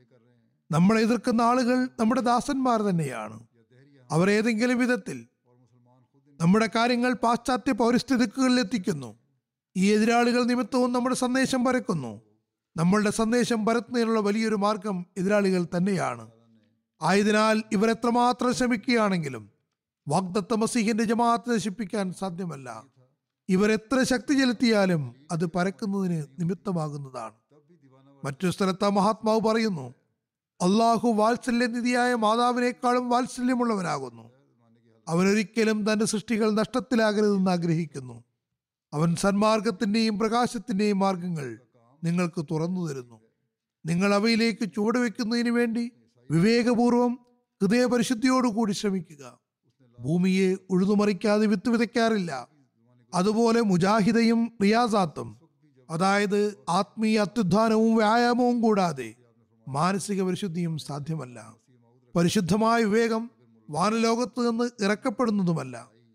നമ്മളെ എതിർക്കുന്ന ആളുകൾ നമ്മുടെ ദാസന്മാർ തന്നെയാണ് അവർ ഏതെങ്കിലും വിധത്തിൽ നമ്മുടെ കാര്യങ്ങൾ പാശ്ചാത്യ പൗരസ്ഥിതിക്കുകളിൽ എത്തിക്കുന്നു ഈ എതിരാളികൾ നിമിത്തവും നമ്മുടെ സന്ദേശം പരക്കുന്നു നമ്മളുടെ സന്ദേശം പരത്തുന്നതിനുള്ള വലിയൊരു മാർഗം എതിരാളികൾ തന്നെയാണ് ആയതിനാൽ ഇവർ എത്രമാത്രം ശ്രമിക്കുകയാണെങ്കിലും വാഗ്ദത്ത മസീഹിന്റെ ജമാഅത്ത് നശിപ്പിക്കാൻ സാധ്യമല്ല ഇവർ എത്ര ശക്തി ചെലുത്തിയാലും അത് പരക്കുന്നതിന് നിമിത്തമാകുന്നതാണ് മറ്റൊരു സ്ഥലത്ത് ആ മഹാത്മാവ് പറയുന്നു അള്ളാഹു വാത്സല്യനിധിയായ മാതാവിനേക്കാളും വാത്സല്യമുള്ളവനാകുന്നു അവനൊരിക്കലും തന്റെ സൃഷ്ടികൾ നഷ്ടത്തിലാകരുതെന്ന് ആഗ്രഹിക്കുന്നു അവൻ സന്മാർഗത്തിന്റെയും പ്രകാശത്തിന്റെയും മാർഗങ്ങൾ നിങ്ങൾക്ക് തുറന്നു തരുന്നു നിങ്ങൾ അവയിലേക്ക് ചുവടുവെക്കുന്നതിന് വേണ്ടി വിവേകപൂർവം ഹൃദയപരിശുദ്ധിയോടുകൂടി ശ്രമിക്കുക ഭൂമിയെ ഉഴുതുമറിക്കാതെ വിത്ത് വിതയ്ക്കാറില്ല അതുപോലെ മുജാഹിദയും റിയാസാത്തും അതായത് ആത്മീയ അത്യുത്ഥാനവും വ്യായാമവും കൂടാതെ മാനസിക പരിശുദ്ധിയും സാധ്യമല്ല പരിശുദ്ധമായ വിവേകം വാനലോകത്ത് നിന്ന് ഇറക്കപ്പെടുന്നതുമല്ല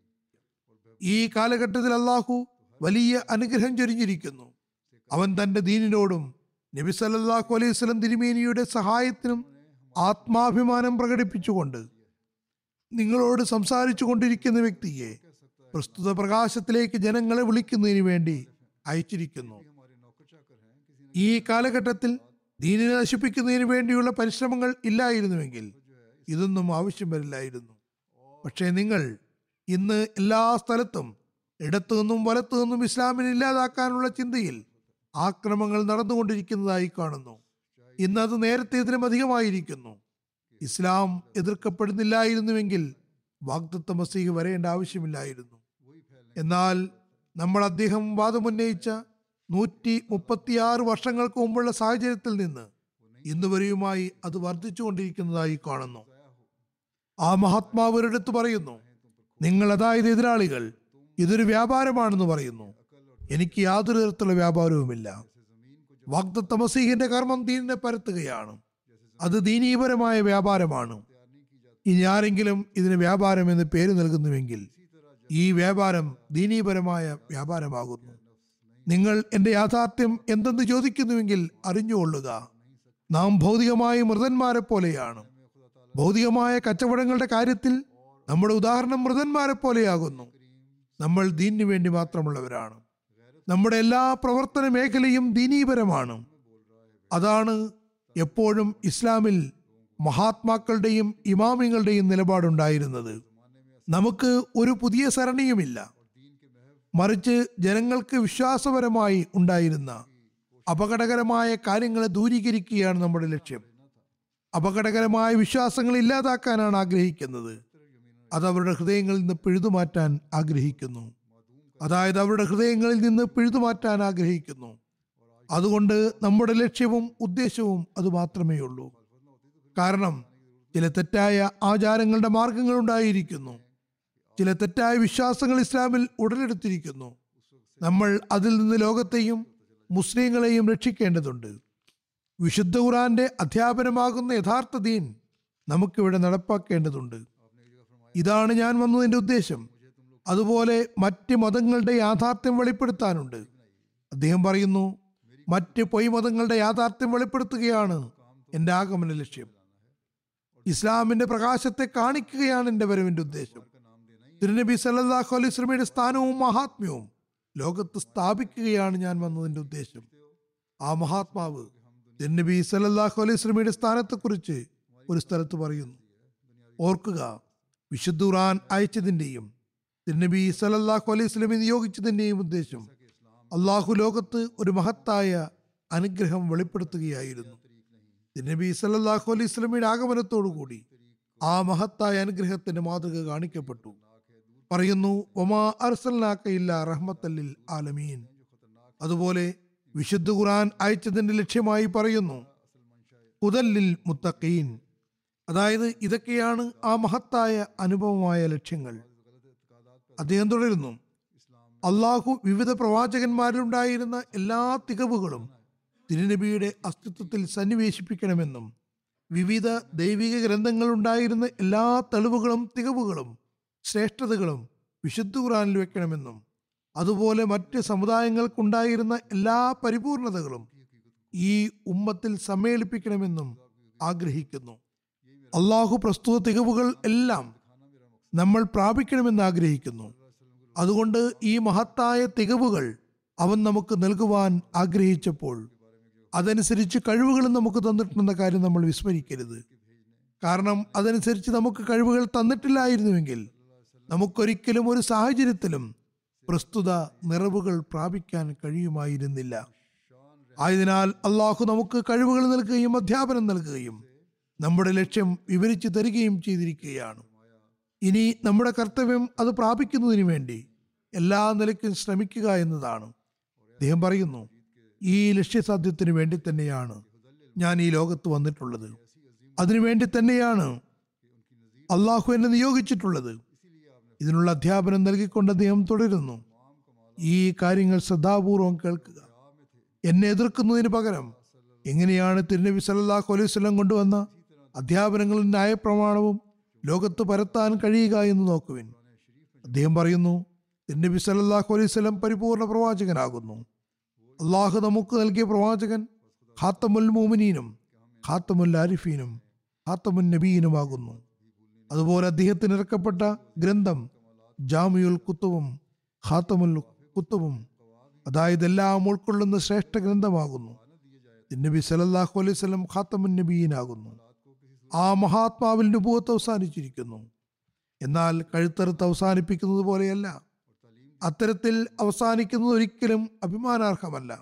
ഈ കാലഘട്ടത്തിൽ അള്ളാഹു വലിയ അനുഗ്രഹം ചൊരിഞ്ഞിരിക്കുന്നു അവൻ തന്റെ ദീനിനോടും നബി സല്ലല്ലാഹു അലൈഹി വസല്ലം തിരുമേനിയുടെ സഹായത്തിനും ആത്മാഭിമാനം പ്രകടിപ്പിച്ചുകൊണ്ട് നിങ്ങളോട് സംസാരിച്ചു കൊണ്ടിരിക്കുന്ന വ്യക്തിയെ പ്രസ്തുത പ്രകാശത്തിലേക്ക് ജനങ്ങളെ വിളിക്കുന്നതിന് വേണ്ടി അയച്ചിരിക്കുന്നു ഈ കാലഘട്ടത്തിൽ ദീനിനെ നശിപ്പിക്കുന്നതിന് വേണ്ടിയുള്ള പരിശ്രമങ്ങൾ ഇല്ലായിരുന്നുവെങ്കിൽ ഇതൊന്നും ആവശ്യം വരില്ലായിരുന്നു പക്ഷേ നിങ്ങൾ ഇന്ന് എല്ലാ സ്ഥലത്തും ഇടത്തു നിന്നും വലത്തു നിന്നും ഇസ്ലാമിനെ ഇല്ലാതാക്കാനുള്ള ചിന്തയിൽ ആക്രമങ്ങൾ നടന്നുകൊണ്ടിരിക്കുന്നതായി കാണുന്നു ഇന്ന് അത് നേരത്തെ ഇതിലും അധികമായിരിക്കുന്നു ഇസ്ലാം എതിർക്കപ്പെടുന്നില്ലായിരുന്നുവെങ്കിൽ വാഗ്ദത്ത മസീഹ് വരേണ്ട ആവശ്യമില്ലായിരുന്നു എന്നാൽ നമ്മൾ അദ്ദേഹം വാദമുന്നയിച്ച നൂറ്റി മുപ്പത്തിയാറ് വർഷങ്ങൾക്ക് മുമ്പുള്ള സാഹചര്യത്തിൽ നിന്ന് ഇന്ന് വരെയുമായി അത് വർദ്ധിച്ചുകൊണ്ടിരിക്കുന്നതായി കാണുന്നു ആ മഹാത്മാവ് ഒരിടത്ത് പറയുന്നു നിങ്ങൾ അതായത് എതിരാളികൾ ഇതൊരു വ്യാപാരമാണെന്ന് പറയുന്നു എനിക്ക് യാതൊരു തരത്തിലുള്ള വ്യാപാരവുമില്ല വാഗ്ദത്ത മസീഹിന്റെ കർമ്മം ദീനിനെ പരത്തുകയാണ് അത് ദീനീപരമായ വ്യാപാരമാണ് ഇനി ആരെങ്കിലും ഇതിന് വ്യാപാരം എന്ന് പേര് നൽകുന്നുവെങ്കിൽ ഈ വ്യാപാരം ദീനീപരമായ വ്യാപാരമാകുന്നു നിങ്ങൾ എന്റെ യാഥാർത്ഥ്യം എന്തെന്ന് ചോദിക്കുന്നുവെങ്കിൽ അറിഞ്ഞുകൊള്ളുക നാം ഭൗതികമായ മൃതന്മാരെ പോലെയാണ് ഭൗതികമായ കച്ചവടങ്ങളുടെ കാര്യത്തിൽ നമ്മുടെ ഉദാഹരണം മൃതന്മാരെ പോലെയാകുന്നു നമ്മൾ ദീനിനു വേണ്ടി മാത്രമുള്ളവരാണ് നമ്മുടെ എല്ലാ പ്രവർത്തന മേഖലയും ദീനീപരമാണ് അതാണ് എപ്പോഴും ഇസ്ലാമിൽ മഹാത്മാക്കളുടെയും ഇമാമിങ്ങളുടെയും നിലപാടുണ്ടായിരുന്നത് നമുക്ക് ഒരു പുതിയ സരണിയുമില്ല മറിച്ച് ജനങ്ങൾക്ക് വിശ്വാസപരമായി ഉണ്ടായിരുന്ന അപകടകരമായ കാര്യങ്ങളെ ദൂരീകരിക്കുകയാണ് നമ്മുടെ ലക്ഷ്യം അപകടകരമായ വിശ്വാസങ്ങൾ ഇല്ലാതാക്കാനാണ് ആഗ്രഹിക്കുന്നത് അത് അവരുടെ ഹൃദയങ്ങളിൽ നിന്ന് പിഴുതുമാറ്റാൻ ആഗ്രഹിക്കുന്നു അതായത് അവരുടെ ഹൃദയങ്ങളിൽ നിന്ന് പിഴുതുമാറ്റാൻ ആഗ്രഹിക്കുന്നു അതുകൊണ്ട് നമ്മുടെ ലക്ഷ്യവും ഉദ്ദേശവും അത് മാത്രമേ ഉള്ളൂ കാരണം ചില തെറ്റായ ആചാരങ്ങളുടെ മാർഗങ്ങൾ ഉണ്ടായിരിക്കുന്നു ചില തെറ്റായ വിശ്വാസങ്ങൾ ഇസ്ലാമിൽ ഉടലെടുത്തിരിക്കുന്നു നമ്മൾ അതിൽ നിന്ന് ലോകത്തെയും മുസ്ലിങ്ങളെയും രക്ഷിക്കേണ്ടതുണ്ട് വിശുദ്ധ ഖുറാന്റെ അധ്യാപനമാകുന്ന യഥാർത്ഥ ദീൻ നമുക്കിവിടെ നടപ്പാക്കേണ്ടതുണ്ട് ഇതാണ് ഞാൻ വന്നതിന്റെ ഉദ്ദേശം അതുപോലെ മറ്റ് മതങ്ങളുടെ യാഥാർത്ഥ്യം വെളിപ്പെടുത്താനുണ്ട് അദ്ദേഹം പറയുന്നു മറ്റ് പൊയ് മതങ്ങളുടെ യാഥാർത്ഥ്യം വെളിപ്പെടുത്തുകയാണ് എൻ്റെ ആഗമന ലക്ഷ്യം ഇസ്ലാമിന്റെ പ്രകാശത്തെ കാണിക്കുകയാണ് എൻ്റെ വരവിന്റെ ഉദ്ദേശം തിരുനബി സല്ലല്ലാഹു അലൈഹി വസല്ലമയുടെ സ്ഥാനവും മഹാത്മ്യവും ലോകത്ത് സ്ഥാപിക്കുകയാണ് ഞാൻ വന്നതിന്റെ ഉദ്ദേശം ആ മഹാത്മാവ് തിരുനബി സല്ലല്ലാഹു അലൈഹി വസല്ലമയുടെ സ്ഥാനത്തെക്കുറിച്ച് ഒരു സ്ഥലത്ത് പറയുന്നു ഓർക്കുക വിശുദ്ധ ഖുർആൻ അയച്ചതിൻ്റെയും തിരുനബി സല്ലല്ലാഹു അലൈഹി വസല്ലമയെ നിയോഗിച്ചതിൻ്റെയും ഉദ്ദേശം അള്ളാഹു ലോകത്ത് ഒരു മഹത്തായ അനുഗ്രഹം വെളിപ്പെടുത്തുകയായിരുന്നു തിരുനബി സല്ലല്ലാഹു അലൈഹി വസല്ലമയുടെ ആഗമനത്തോടുകൂടി ആ മഹത്തായ അനുഗ്രഹത്തിന്റെ മാതൃക കാണിക്കപ്പെട്ടു പറയുന്നു ഒമാ അർസൽനാക്കയില്ല റഹ്മത്തല്ലിൽ ആലമീൻ അതുപോലെ വിശുദ്ധ ഖുർആൻ അയച്ചതിന്റെ ലക്ഷ്യമായി പറയുന്നു ഉദല്ലിൽ മുത്തഖീൻ അതായത് ഇതൊക്കെയാണ് ആ മഹത്തായ അനുഭവമായ ലക്ഷ്യങ്ങൾ അദ്ദേഹം തുടരുന്നു അള്ളാഹു വിവിധ പ്രവാചകന്മാരിലുണ്ടായിരുന്ന എല്ലാ തികവുകളും തിരുനബിയുടെ അസ്തിത്വത്തിൽ സന്നിവേശിപ്പിക്കണമെന്നും വിവിധ ദൈവിക ഗ്രന്ഥങ്ങളുണ്ടായിരുന്ന എല്ലാ തെളിവുകളും തികവുകളും ശ്രേഷ്ഠതകളും വിശുദ്ധ ഖുറാനിൽ വെക്കണമെന്നും അതുപോലെ മറ്റ് സമുദായങ്ങൾക്കുണ്ടായിരുന്ന എല്ലാ പരിപൂർണതകളും ഈ ഉമ്മത്തിൽ സമ്മേളിപ്പിക്കണമെന്നും ആഗ്രഹിക്കുന്നു അള്ളാഹു പ്രസ്തുത തികവുകൾ എല്ലാം നമ്മൾ പ്രാപിക്കണമെന്ന് ആഗ്രഹിക്കുന്നു അതുകൊണ്ട് ഈ മഹത്തായ തികവുകൾ അവൻ നമുക്ക് നൽകുവാൻ ആഗ്രഹിച്ചപ്പോൾ അതനുസരിച്ച് കഴിവുകളും നമുക്ക് തന്നിട്ടുണ്ടെന്ന കാര്യം നമ്മൾ വിസ്മരിക്കരുത് കാരണം അതനുസരിച്ച് നമുക്ക് കഴിവുകൾ തന്നിട്ടില്ലായിരുന്നുവെങ്കിൽ നമുക്കൊരിക്കലും ഒരു സാഹചര്യത്തിലും പ്രസ്തുത നിറവുകൾ പ്രാപിക്കാൻ കഴിയുമായിരുന്നില്ല ആയതിനാൽ അള്ളാഹു നമുക്ക് കഴിവുകൾ നൽകുകയും അധ്യാപനം നൽകുകയും നമ്മുടെ ലക്ഷ്യം വിവരിച്ചു തരികയും ചെയ്തിരിക്കുകയാണ് ഇനി നമ്മുടെ കർത്തവ്യം അത് പ്രാപിക്കുന്നതിന് വേണ്ടി എല്ലാ നിലയ്ക്കും ശ്രമിക്കുക എന്നതാണ് അദ്ദേഹം പറയുന്നു ഈ ലക്ഷ്യസാധ്യത്തിന് വേണ്ടി തന്നെയാണ് ഞാൻ ഈ ലോകത്ത് വന്നിട്ടുള്ളത് അതിനുവേണ്ടി തന്നെയാണ് അള്ളാഹു എന്നെ നിയോഗിച്ചിട്ടുള്ളത് ഇതിനുള്ള അധ്യാപനം നൽകിക്കൊണ്ട് അദ്ദേഹം തുടരുന്നു ഈ കാര്യങ്ങൾ ശ്രദ്ധാപൂർവം കേൾക്കുക എന്നെ എതിർക്കുന്നതിന് പകരം എങ്ങനെയാണ് തിരുനബി സല്ലല്ലാഹു അലൈഹി വസല്ലം കൊണ്ടുവന്ന അധ്യാപനങ്ങളും ന്യായപ്രമാണവും ലോകത്ത് പരത്താൻ കഴിയുക എന്ന് നോക്കുവിൻ അദ്ദേഹം പറയുന്നു തിരുനബി സല്ലല്ലാഹു അലൈഹി വസല്ലം പരിപൂർണ പ്രവാചകനാകുന്നു അള്ളാഹു നമുക്ക് നൽകിയ പ്രവാചകൻ ഖാത്തമുൽ മൂമിനീനും ഖാത്തമുൽ ആരിഫീനും ഖാത്തമുൽ നബീനുമാകുന്നു അതുപോലെ അദ്ദേഹത്തിന് ഇറക്കപ്പെട്ട ഗ്രന്ഥം ജാമിയുൽ കുത്തുവും ഖാത്തമുൽ കുത്തുവും അതായത് എല്ലാം ഉൾക്കൊള്ളുന്ന ശ്രേഷ്ഠ ഗ്രന്ഥമാകുന്നു നബി സല്ലല്ലാഹു അലൈഹി വസല്ലം ഖാത്തമുൻ നബീനാകുന്നു ആ മഹാത്മാവിൽ നുപൂവത്ത് അവസാനിച്ചിരിക്കുന്നു എന്നാൽ കഴുത്തറുത്ത് അവസാനിപ്പിക്കുന്നത് പോലെയല്ല അത്തരത്തിൽ അവസാനിക്കുന്നത് ഒരിക്കലും അഭിമാനാർഹമല്ല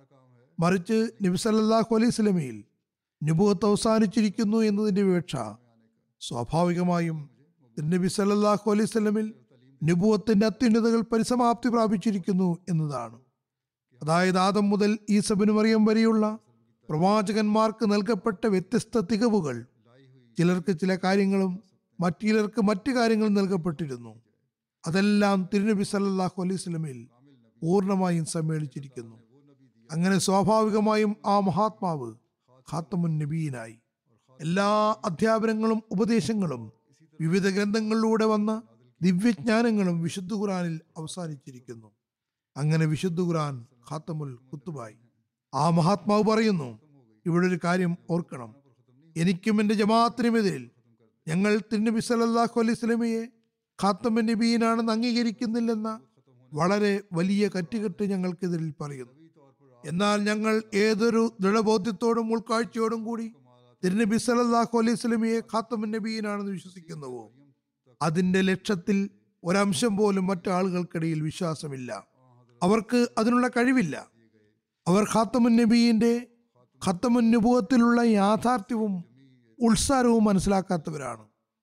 മറിച്ച് നബി സല്ലല്ലാഹു അലൈഹി സ്വലമയിൽ നുബുവത്ത് അവസാനിച്ചിരിക്കുന്നു എന്നതിന്റെ വിവക്ഷ സ്വാഭാവികമായും നബി സല്ലല്ലാഹു അലൈഹി സ്വലമിൽ നുബുവത്തിന്റെ അത്യുന്നതകൾ പരിസമാപ്തി പ്രാപിച്ചിരിക്കുന്നു എന്നതാണ് അതായത് ആദം മുതൽ ഈസബിന് മറിയം വരെയുള്ള പ്രവാചകന്മാർക്ക് നൽകപ്പെട്ട വ്യത്യസ്ത തികവുകൾ ചിലർക്ക് ചില കാര്യങ്ങളും മറ്റു ചിലർക്ക് മറ്റു കാര്യങ്ങളും നൽകപ്പെട്ടിരുന്നു അതെല്ലാം തിരുനബി സല്ലല്ലാഹു അലൈഹി സ്വലമിൽ പൂർണ്ണമായും സമ്മേളിച്ചിരിക്കുന്നു അങ്ങനെ സ്വാഭാവികമായും ആ മഹാത്മാവ് ഖാത്തമുൻ നബീനായി എല്ലാ അധ്യാപനങ്ങളും ഉപദേശങ്ങളും വിവിധ ഗ്രന്ഥങ്ങളിലൂടെ വന്ന ദിവ്യജ്ഞാനങ്ങളും വിശുദ്ധ ഖുറാനിൽ അവസാനിച്ചിരിക്കുന്നു അങ്ങനെ വിശുദ്ധ ഖുറാൻ ഖാത്തമുൽ കുത്തുബായി ആ മഹാത്മാവ് പറയുന്നു ഇവിടെ ഒരു കാര്യം ഓർക്കണം എനിക്കും എൻ്റെ ജമാഅത്തിനുമെതിരിൽ ഞങ്ങൾ തിരുനബി സല്ലല്ലാഹു അലൈഹി സ്വലമയെ ഖാത്തമൻ നബീനാണെന്ന് അംഗീകരിക്കുന്നില്ലെന്ന വളരെ വലിയ കറ്റുകെട്ട് ഞങ്ങൾക്കെതിരിൽ പറയുന്നു എന്നാൽ ഞങ്ങൾ ഏതൊരു ദൃഢബോധ്യത്തോടും ഉൾക്കാഴ്ചയോടും കൂടി തിരുനബി സല്ലല്ലാഹു അലൈഹി സ്വലമയെ ഖാത്തമൻ നബീനാണെന്ന് വിശ്വസിക്കുന്നുവോ അതിന്റെ ലക്ഷ്യത്തിൽ ഒരംശം പോലും മറ്റു ആളുകൾക്കിടയിൽ വിശ്വാസമില്ല അവർക്ക് അതിനുള്ള കഴിവില്ല അവർ ഖാത്തമുൻ നബീന്റെ ഖത്തമുൻ നുബുവത്തിലുള്ള യാഥാർത്ഥ്യവും ഉത്സാരവും മനസ്സിലാക്കാത്തവരാണ്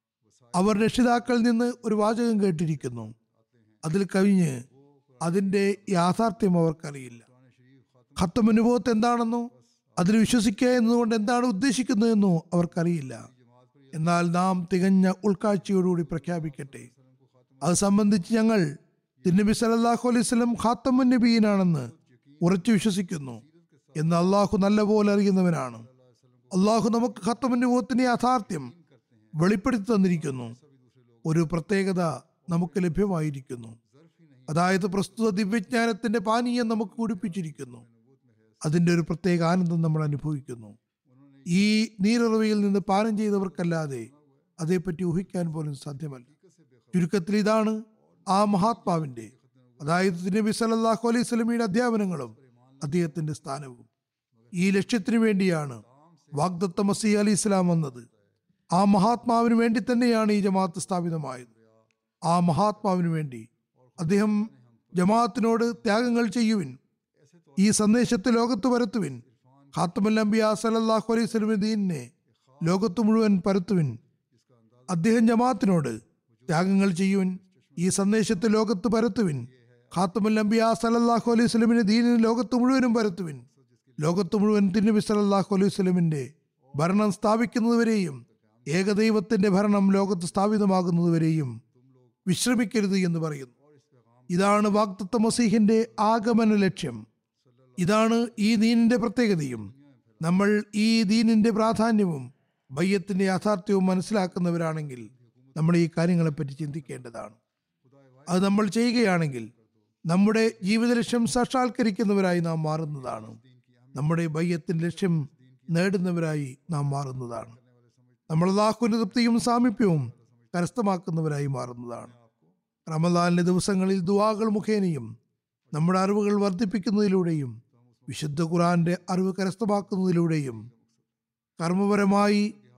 അവർ രക്ഷിതാക്കളിൽ നിന്ന് ഒരു വാചകം കേട്ടിരിക്കുന്നു അതിൽ കവിഞ്ഞ് അതിന്റെ യാഥാർത്ഥ്യം അവർക്കറിയില്ല ഖത്തമുൻ നുബുവത്ത് എന്താണെന്നോ അതിൽ വിശ്വസിക്കുക എന്നതുകൊണ്ട് എന്താണ് ഉദ്ദേശിക്കുന്നതെന്നോ അവർക്കറിയില്ല എന്നാൽ നാം തികഞ്ഞ ഉൾക്കാഴ്ചയോടുകൂടി പ്രഖ്യാപിക്കട്ടെ അത് സംബന്ധിച്ച് ഞങ്ങൾ തിരുനബി സല്ലല്ലാഹു അലൈഹി വസല്ലം ഖാത്തമുൻ നബീനാണെന്ന് ഉറച്ചു വിശ്വസിക്കുന്നു എന്ന് അള്ളാഹു നല്ലപോലെ അറിയുന്നവനാണ് അള്ളാഹു നമുക്ക് ഖത്തമുൻ നബൂവത്തിന്റെ യാഥാർത്ഥ്യം വെളിപ്പെടുത്തി തന്നിരിക്കുന്നു ഒരു പ്രത്യേകത നമുക്ക് ലഭ്യമായിരിക്കുന്നു അതായത് പ്രസ്തുത ദിവ്യജ്ഞാനത്തിന്റെ പാനീയം നമുക്ക് കുടിപ്പിച്ചിരിക്കുന്നു അതിന്റെ ഒരു പ്രത്യേക ആനന്ദം നമ്മൾ അനുഭവിക്കുന്നു ഈ നീരുറവയിൽ നിന്ന് പാനം ചെയ്തവർക്കല്ലാതെ അതേപ്പറ്റി ഊഹിക്കാൻ പോലും സാധ്യമല്ല ചുരുക്കത്തിൽ ഇതാണ് ആ മഹാത്മാവിന്റെ അതായത് നബി സല്ലല്ലാഹു അലൈഹി സ്വലമിയുടെ അധ്യാപനങ്ങളും അദ്ദേഹത്തിന്റെ സ്ഥാനവും ഈ ലക്ഷ്യത്തിനു വേണ്ടിയാണ് വാഗ്ദത്ത മസീ അലി ഇസ്ലാം വന്നത് ആ മഹാത്മാവിന് വേണ്ടി തന്നെയാണ് ഈ ജമാഅത്ത് സ്ഥാപിതമായത് ആ മഹാത്മാവിന് വേണ്ടി അദ്ദേഹം ജമാഅത്തിനോട് ത്യാഗങ്ങൾ ചെയ്യുവിൻ ഈ സന്ദേശത്തെ ലോകത്ത് പരത്തുവിൻ ഖാത്തമുൽ അംബിയ സല്ലല്ലാഹു അലൈഹി സ്വലമി ദീനിനെ ലോകത്ത് മുഴുവൻ പരത്തുവിൻ അദ്ദേഹം ജമാഅത്തിനോട് ത്യാഗങ്ങൾ ചെയ്യുവിൻ ഈ സന്ദേശത്തെ ലോകത്ത് പരത്തുവിൻ ഖാത്തമുൽ അംബിയ സല്ലല്ലാഹു അലൈഹി സ്വലമിന്റെ ദീനിന് ലോകത്ത് മുഴുവനും പരത്തുവിൻ ലോകത്ത് മുഴുവൻ തിരുനബി സല്ലല്ലാഹു അലൈഹി സ്വലമിന്റെ ഭരണം സ്ഥാപിക്കുന്നതുവരെയും ഏകദൈവത്തിന്റെ ഭരണം ലോകത്ത് സ്ഥാപിതമാകുന്നതുവരെയും വിശ്രമിക്കരുത് എന്ന് പറയുന്നു ഇതാണ് വാക്തത്വ മസീഹിന്റെ ആഗമന ലക്ഷ്യം ഇതാണ് ഈ ദീനിന്റെ പ്രത്യേകതയും നമ്മൾ ഈ ദീനിന്റെ പ്രാധാന്യവും ബയ്യത്തിന്റെ യാഥാർത്ഥ്യവും മനസ്സിലാക്കുന്നവരാണെങ്കിൽ നമ്മൾ ഈ കാര്യങ്ങളെപ്പറ്റി ചിന്തിക്കേണ്ടതാണ് അത് നമ്മൾ ചെയ്യുകയാണെങ്കിൽ നമ്മുടെ ജീവിത ലക്ഷ്യം സാക്ഷാത്കരിക്കുന്നവരായി നാം മാറുന്നതാണ് നമ്മുടെ ബയ്യത്തിന്റെ ലക്ഷ്യം നേടുന്നവരായി നാം മാറുന്നതാണ് നമ്മൾ അള്ളാഹുവിന്റെ തൃപ്തിയും സാമീപ്യവും കരസ്ഥമാക്കുന്നവരായി മാറുന്നതാണ് റമദാനിലെ ദിവസങ്ങളിൽ ദുവാകൾ മുഖേനയും നമ്മുടെ അറിവുകൾ വർദ്ധിപ്പിക്കുന്നതിലൂടെയും വിശുദ്ധ ഖുറാന്റെ അറിവ് കരസ്ഥമാക്കുന്നതിലൂടെയും കർമ്മപരമായി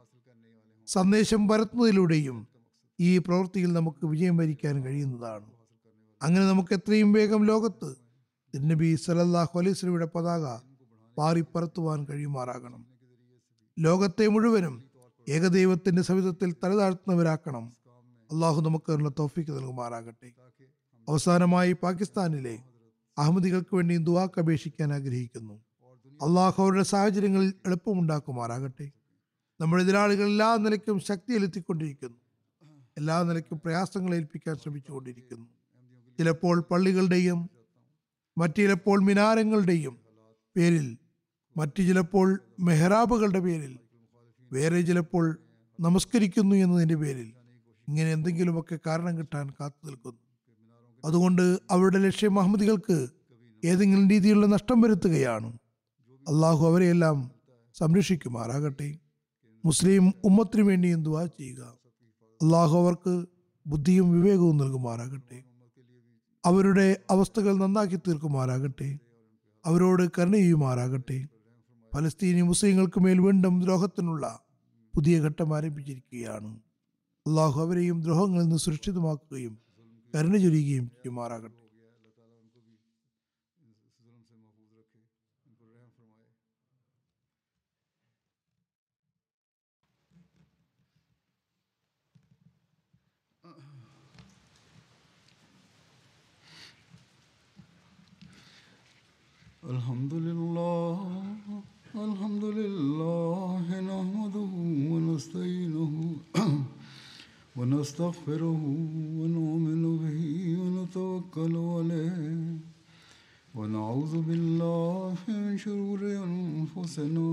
സന്ദേശം പരത്തുന്നതിലൂടെയും ഈ പ്രവൃത്തിയിൽ നമുക്ക് വിജയം വരിക്കാൻ കഴിയുന്നതാണ് അങ്ങനെ നമുക്ക് എത്രയും വേഗം ലോകത്ത് നബി സലല്ലാഹു അലൈഹി സ്വലമിയുടെ പതാക പാറിപ്പറത്തുവാൻ കഴിയുമാറാകണം ലോകത്തെ മുഴുവനും ഏകദൈവത്തിന്റെ സവിധത്തിൽ തലതാഴ്ത്തുന്നവരാക്കണം അള്ളാഹു നമുക്ക് അതിനുള്ള തോഫിക്ക് നൽകുമാറാകട്ടെ അവസാനമായി പാകിസ്ഥാനിലെ അഹമ്മദികൾക്ക് വേണ്ടി ദുവാക്ക് അപേക്ഷിക്കാൻ ആഗ്രഹിക്കുന്നു അള്ളാഹു അവരുടെ സാഹചര്യങ്ങളിൽ എളുപ്പമുണ്ടാക്കുമാറാകട്ടെ നമ്മുടെ എതിരാളികൾ എല്ലാ നിലയ്ക്കും ശക്തി ചെലുത്തിക്കൊണ്ടിരിക്കുന്നു എല്ലാ നിലയ്ക്കും പ്രയാസങ്ങൾ ഏൽപ്പിക്കാൻ ശ്രമിച്ചുകൊണ്ടിരിക്കുന്നു ചിലപ്പോൾ പള്ളികളുടെയും മറ്റു ചിലപ്പോൾ മിനാരങ്ങളുടെയും പേരിൽ മറ്റു ചിലപ്പോൾ മെഹ്റാബുകളുടെ പേരിൽ വേറെ ചിലപ്പോൾ നമസ്കരിക്കുന്നു എന്നതിൻ്റെ പേരിൽ ഇങ്ങനെ എന്തെങ്കിലുമൊക്കെ കാരണം കിട്ടാൻ കാത്തു നിൽക്കുന്നു അതുകൊണ്ട് അവരുടെ ലക്ഷ്യം അഹമ്മദികൾക്ക് ഏതെങ്കിലും രീതിയിലുള്ള നഷ്ടം വരുത്തുകയാണ് അള്ളാഹു അവരെയെല്ലാം സംരക്ഷിക്കുമാറാകട്ടെ മുസ്ലിം ഉമ്മത്തിനു വേണ്ടിയും ദുവാ ചെയ്യുക അള്ളാഹു അവർക്ക് ബുദ്ധിയും വിവേകവും നൽകുമാറാകട്ടെ അവരുടെ അവസ്ഥകൾ നന്നാക്കി തീർക്കുമാറാകട്ടെ അവരോട് കരുണ ചെയ്യുമാറാകട്ടെ ഫലസ്തീനി മുസ്ലിങ്ങൾക്ക് മേൽ വീണ്ടും ദ്രോഹത്തിനുള്ള പുതിയ ഘട്ടം ആരംഭിച്ചിരിക്കുകയാണ് അള്ളാഹു അവരെയും ദ്രോഹങ്ങളിൽ നിന്ന് സുരക്ഷിതമാക്കുകയും കരുണ ചൊരിയുകയും ചെയ്യുമാറാകട്ടെ الحمد لله الحمد لله نحمده ونستعينه ونستغفره ونؤمن به ونتوكل عليه ونعوذ بالله من شرور أنفسنا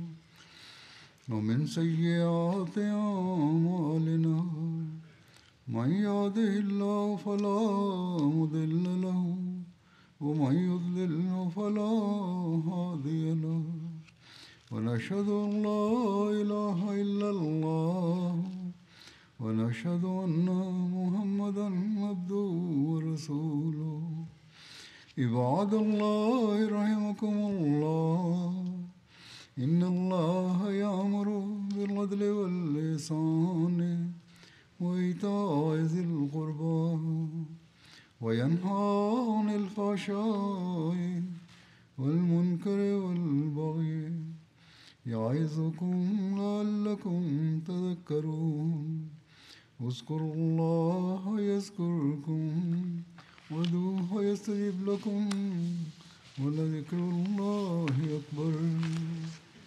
ومن سيئات أعمالنا من يهده الله فلا مضل له ومن يضلل فلا هادي له ونشهد أن لا إله إلا الله ونشهد أن محمدا عبده ورسوله عباد الله رحمكم الله إن الله يأمر بالعدل واللسان وإيتاء ذي القربى وينهى عن الفحشاء والمنكر والبغي يعظكم لعلكم تذكرون اذكروا الله يذكركم ودوه يستجب لكم ولذكر الله أكبر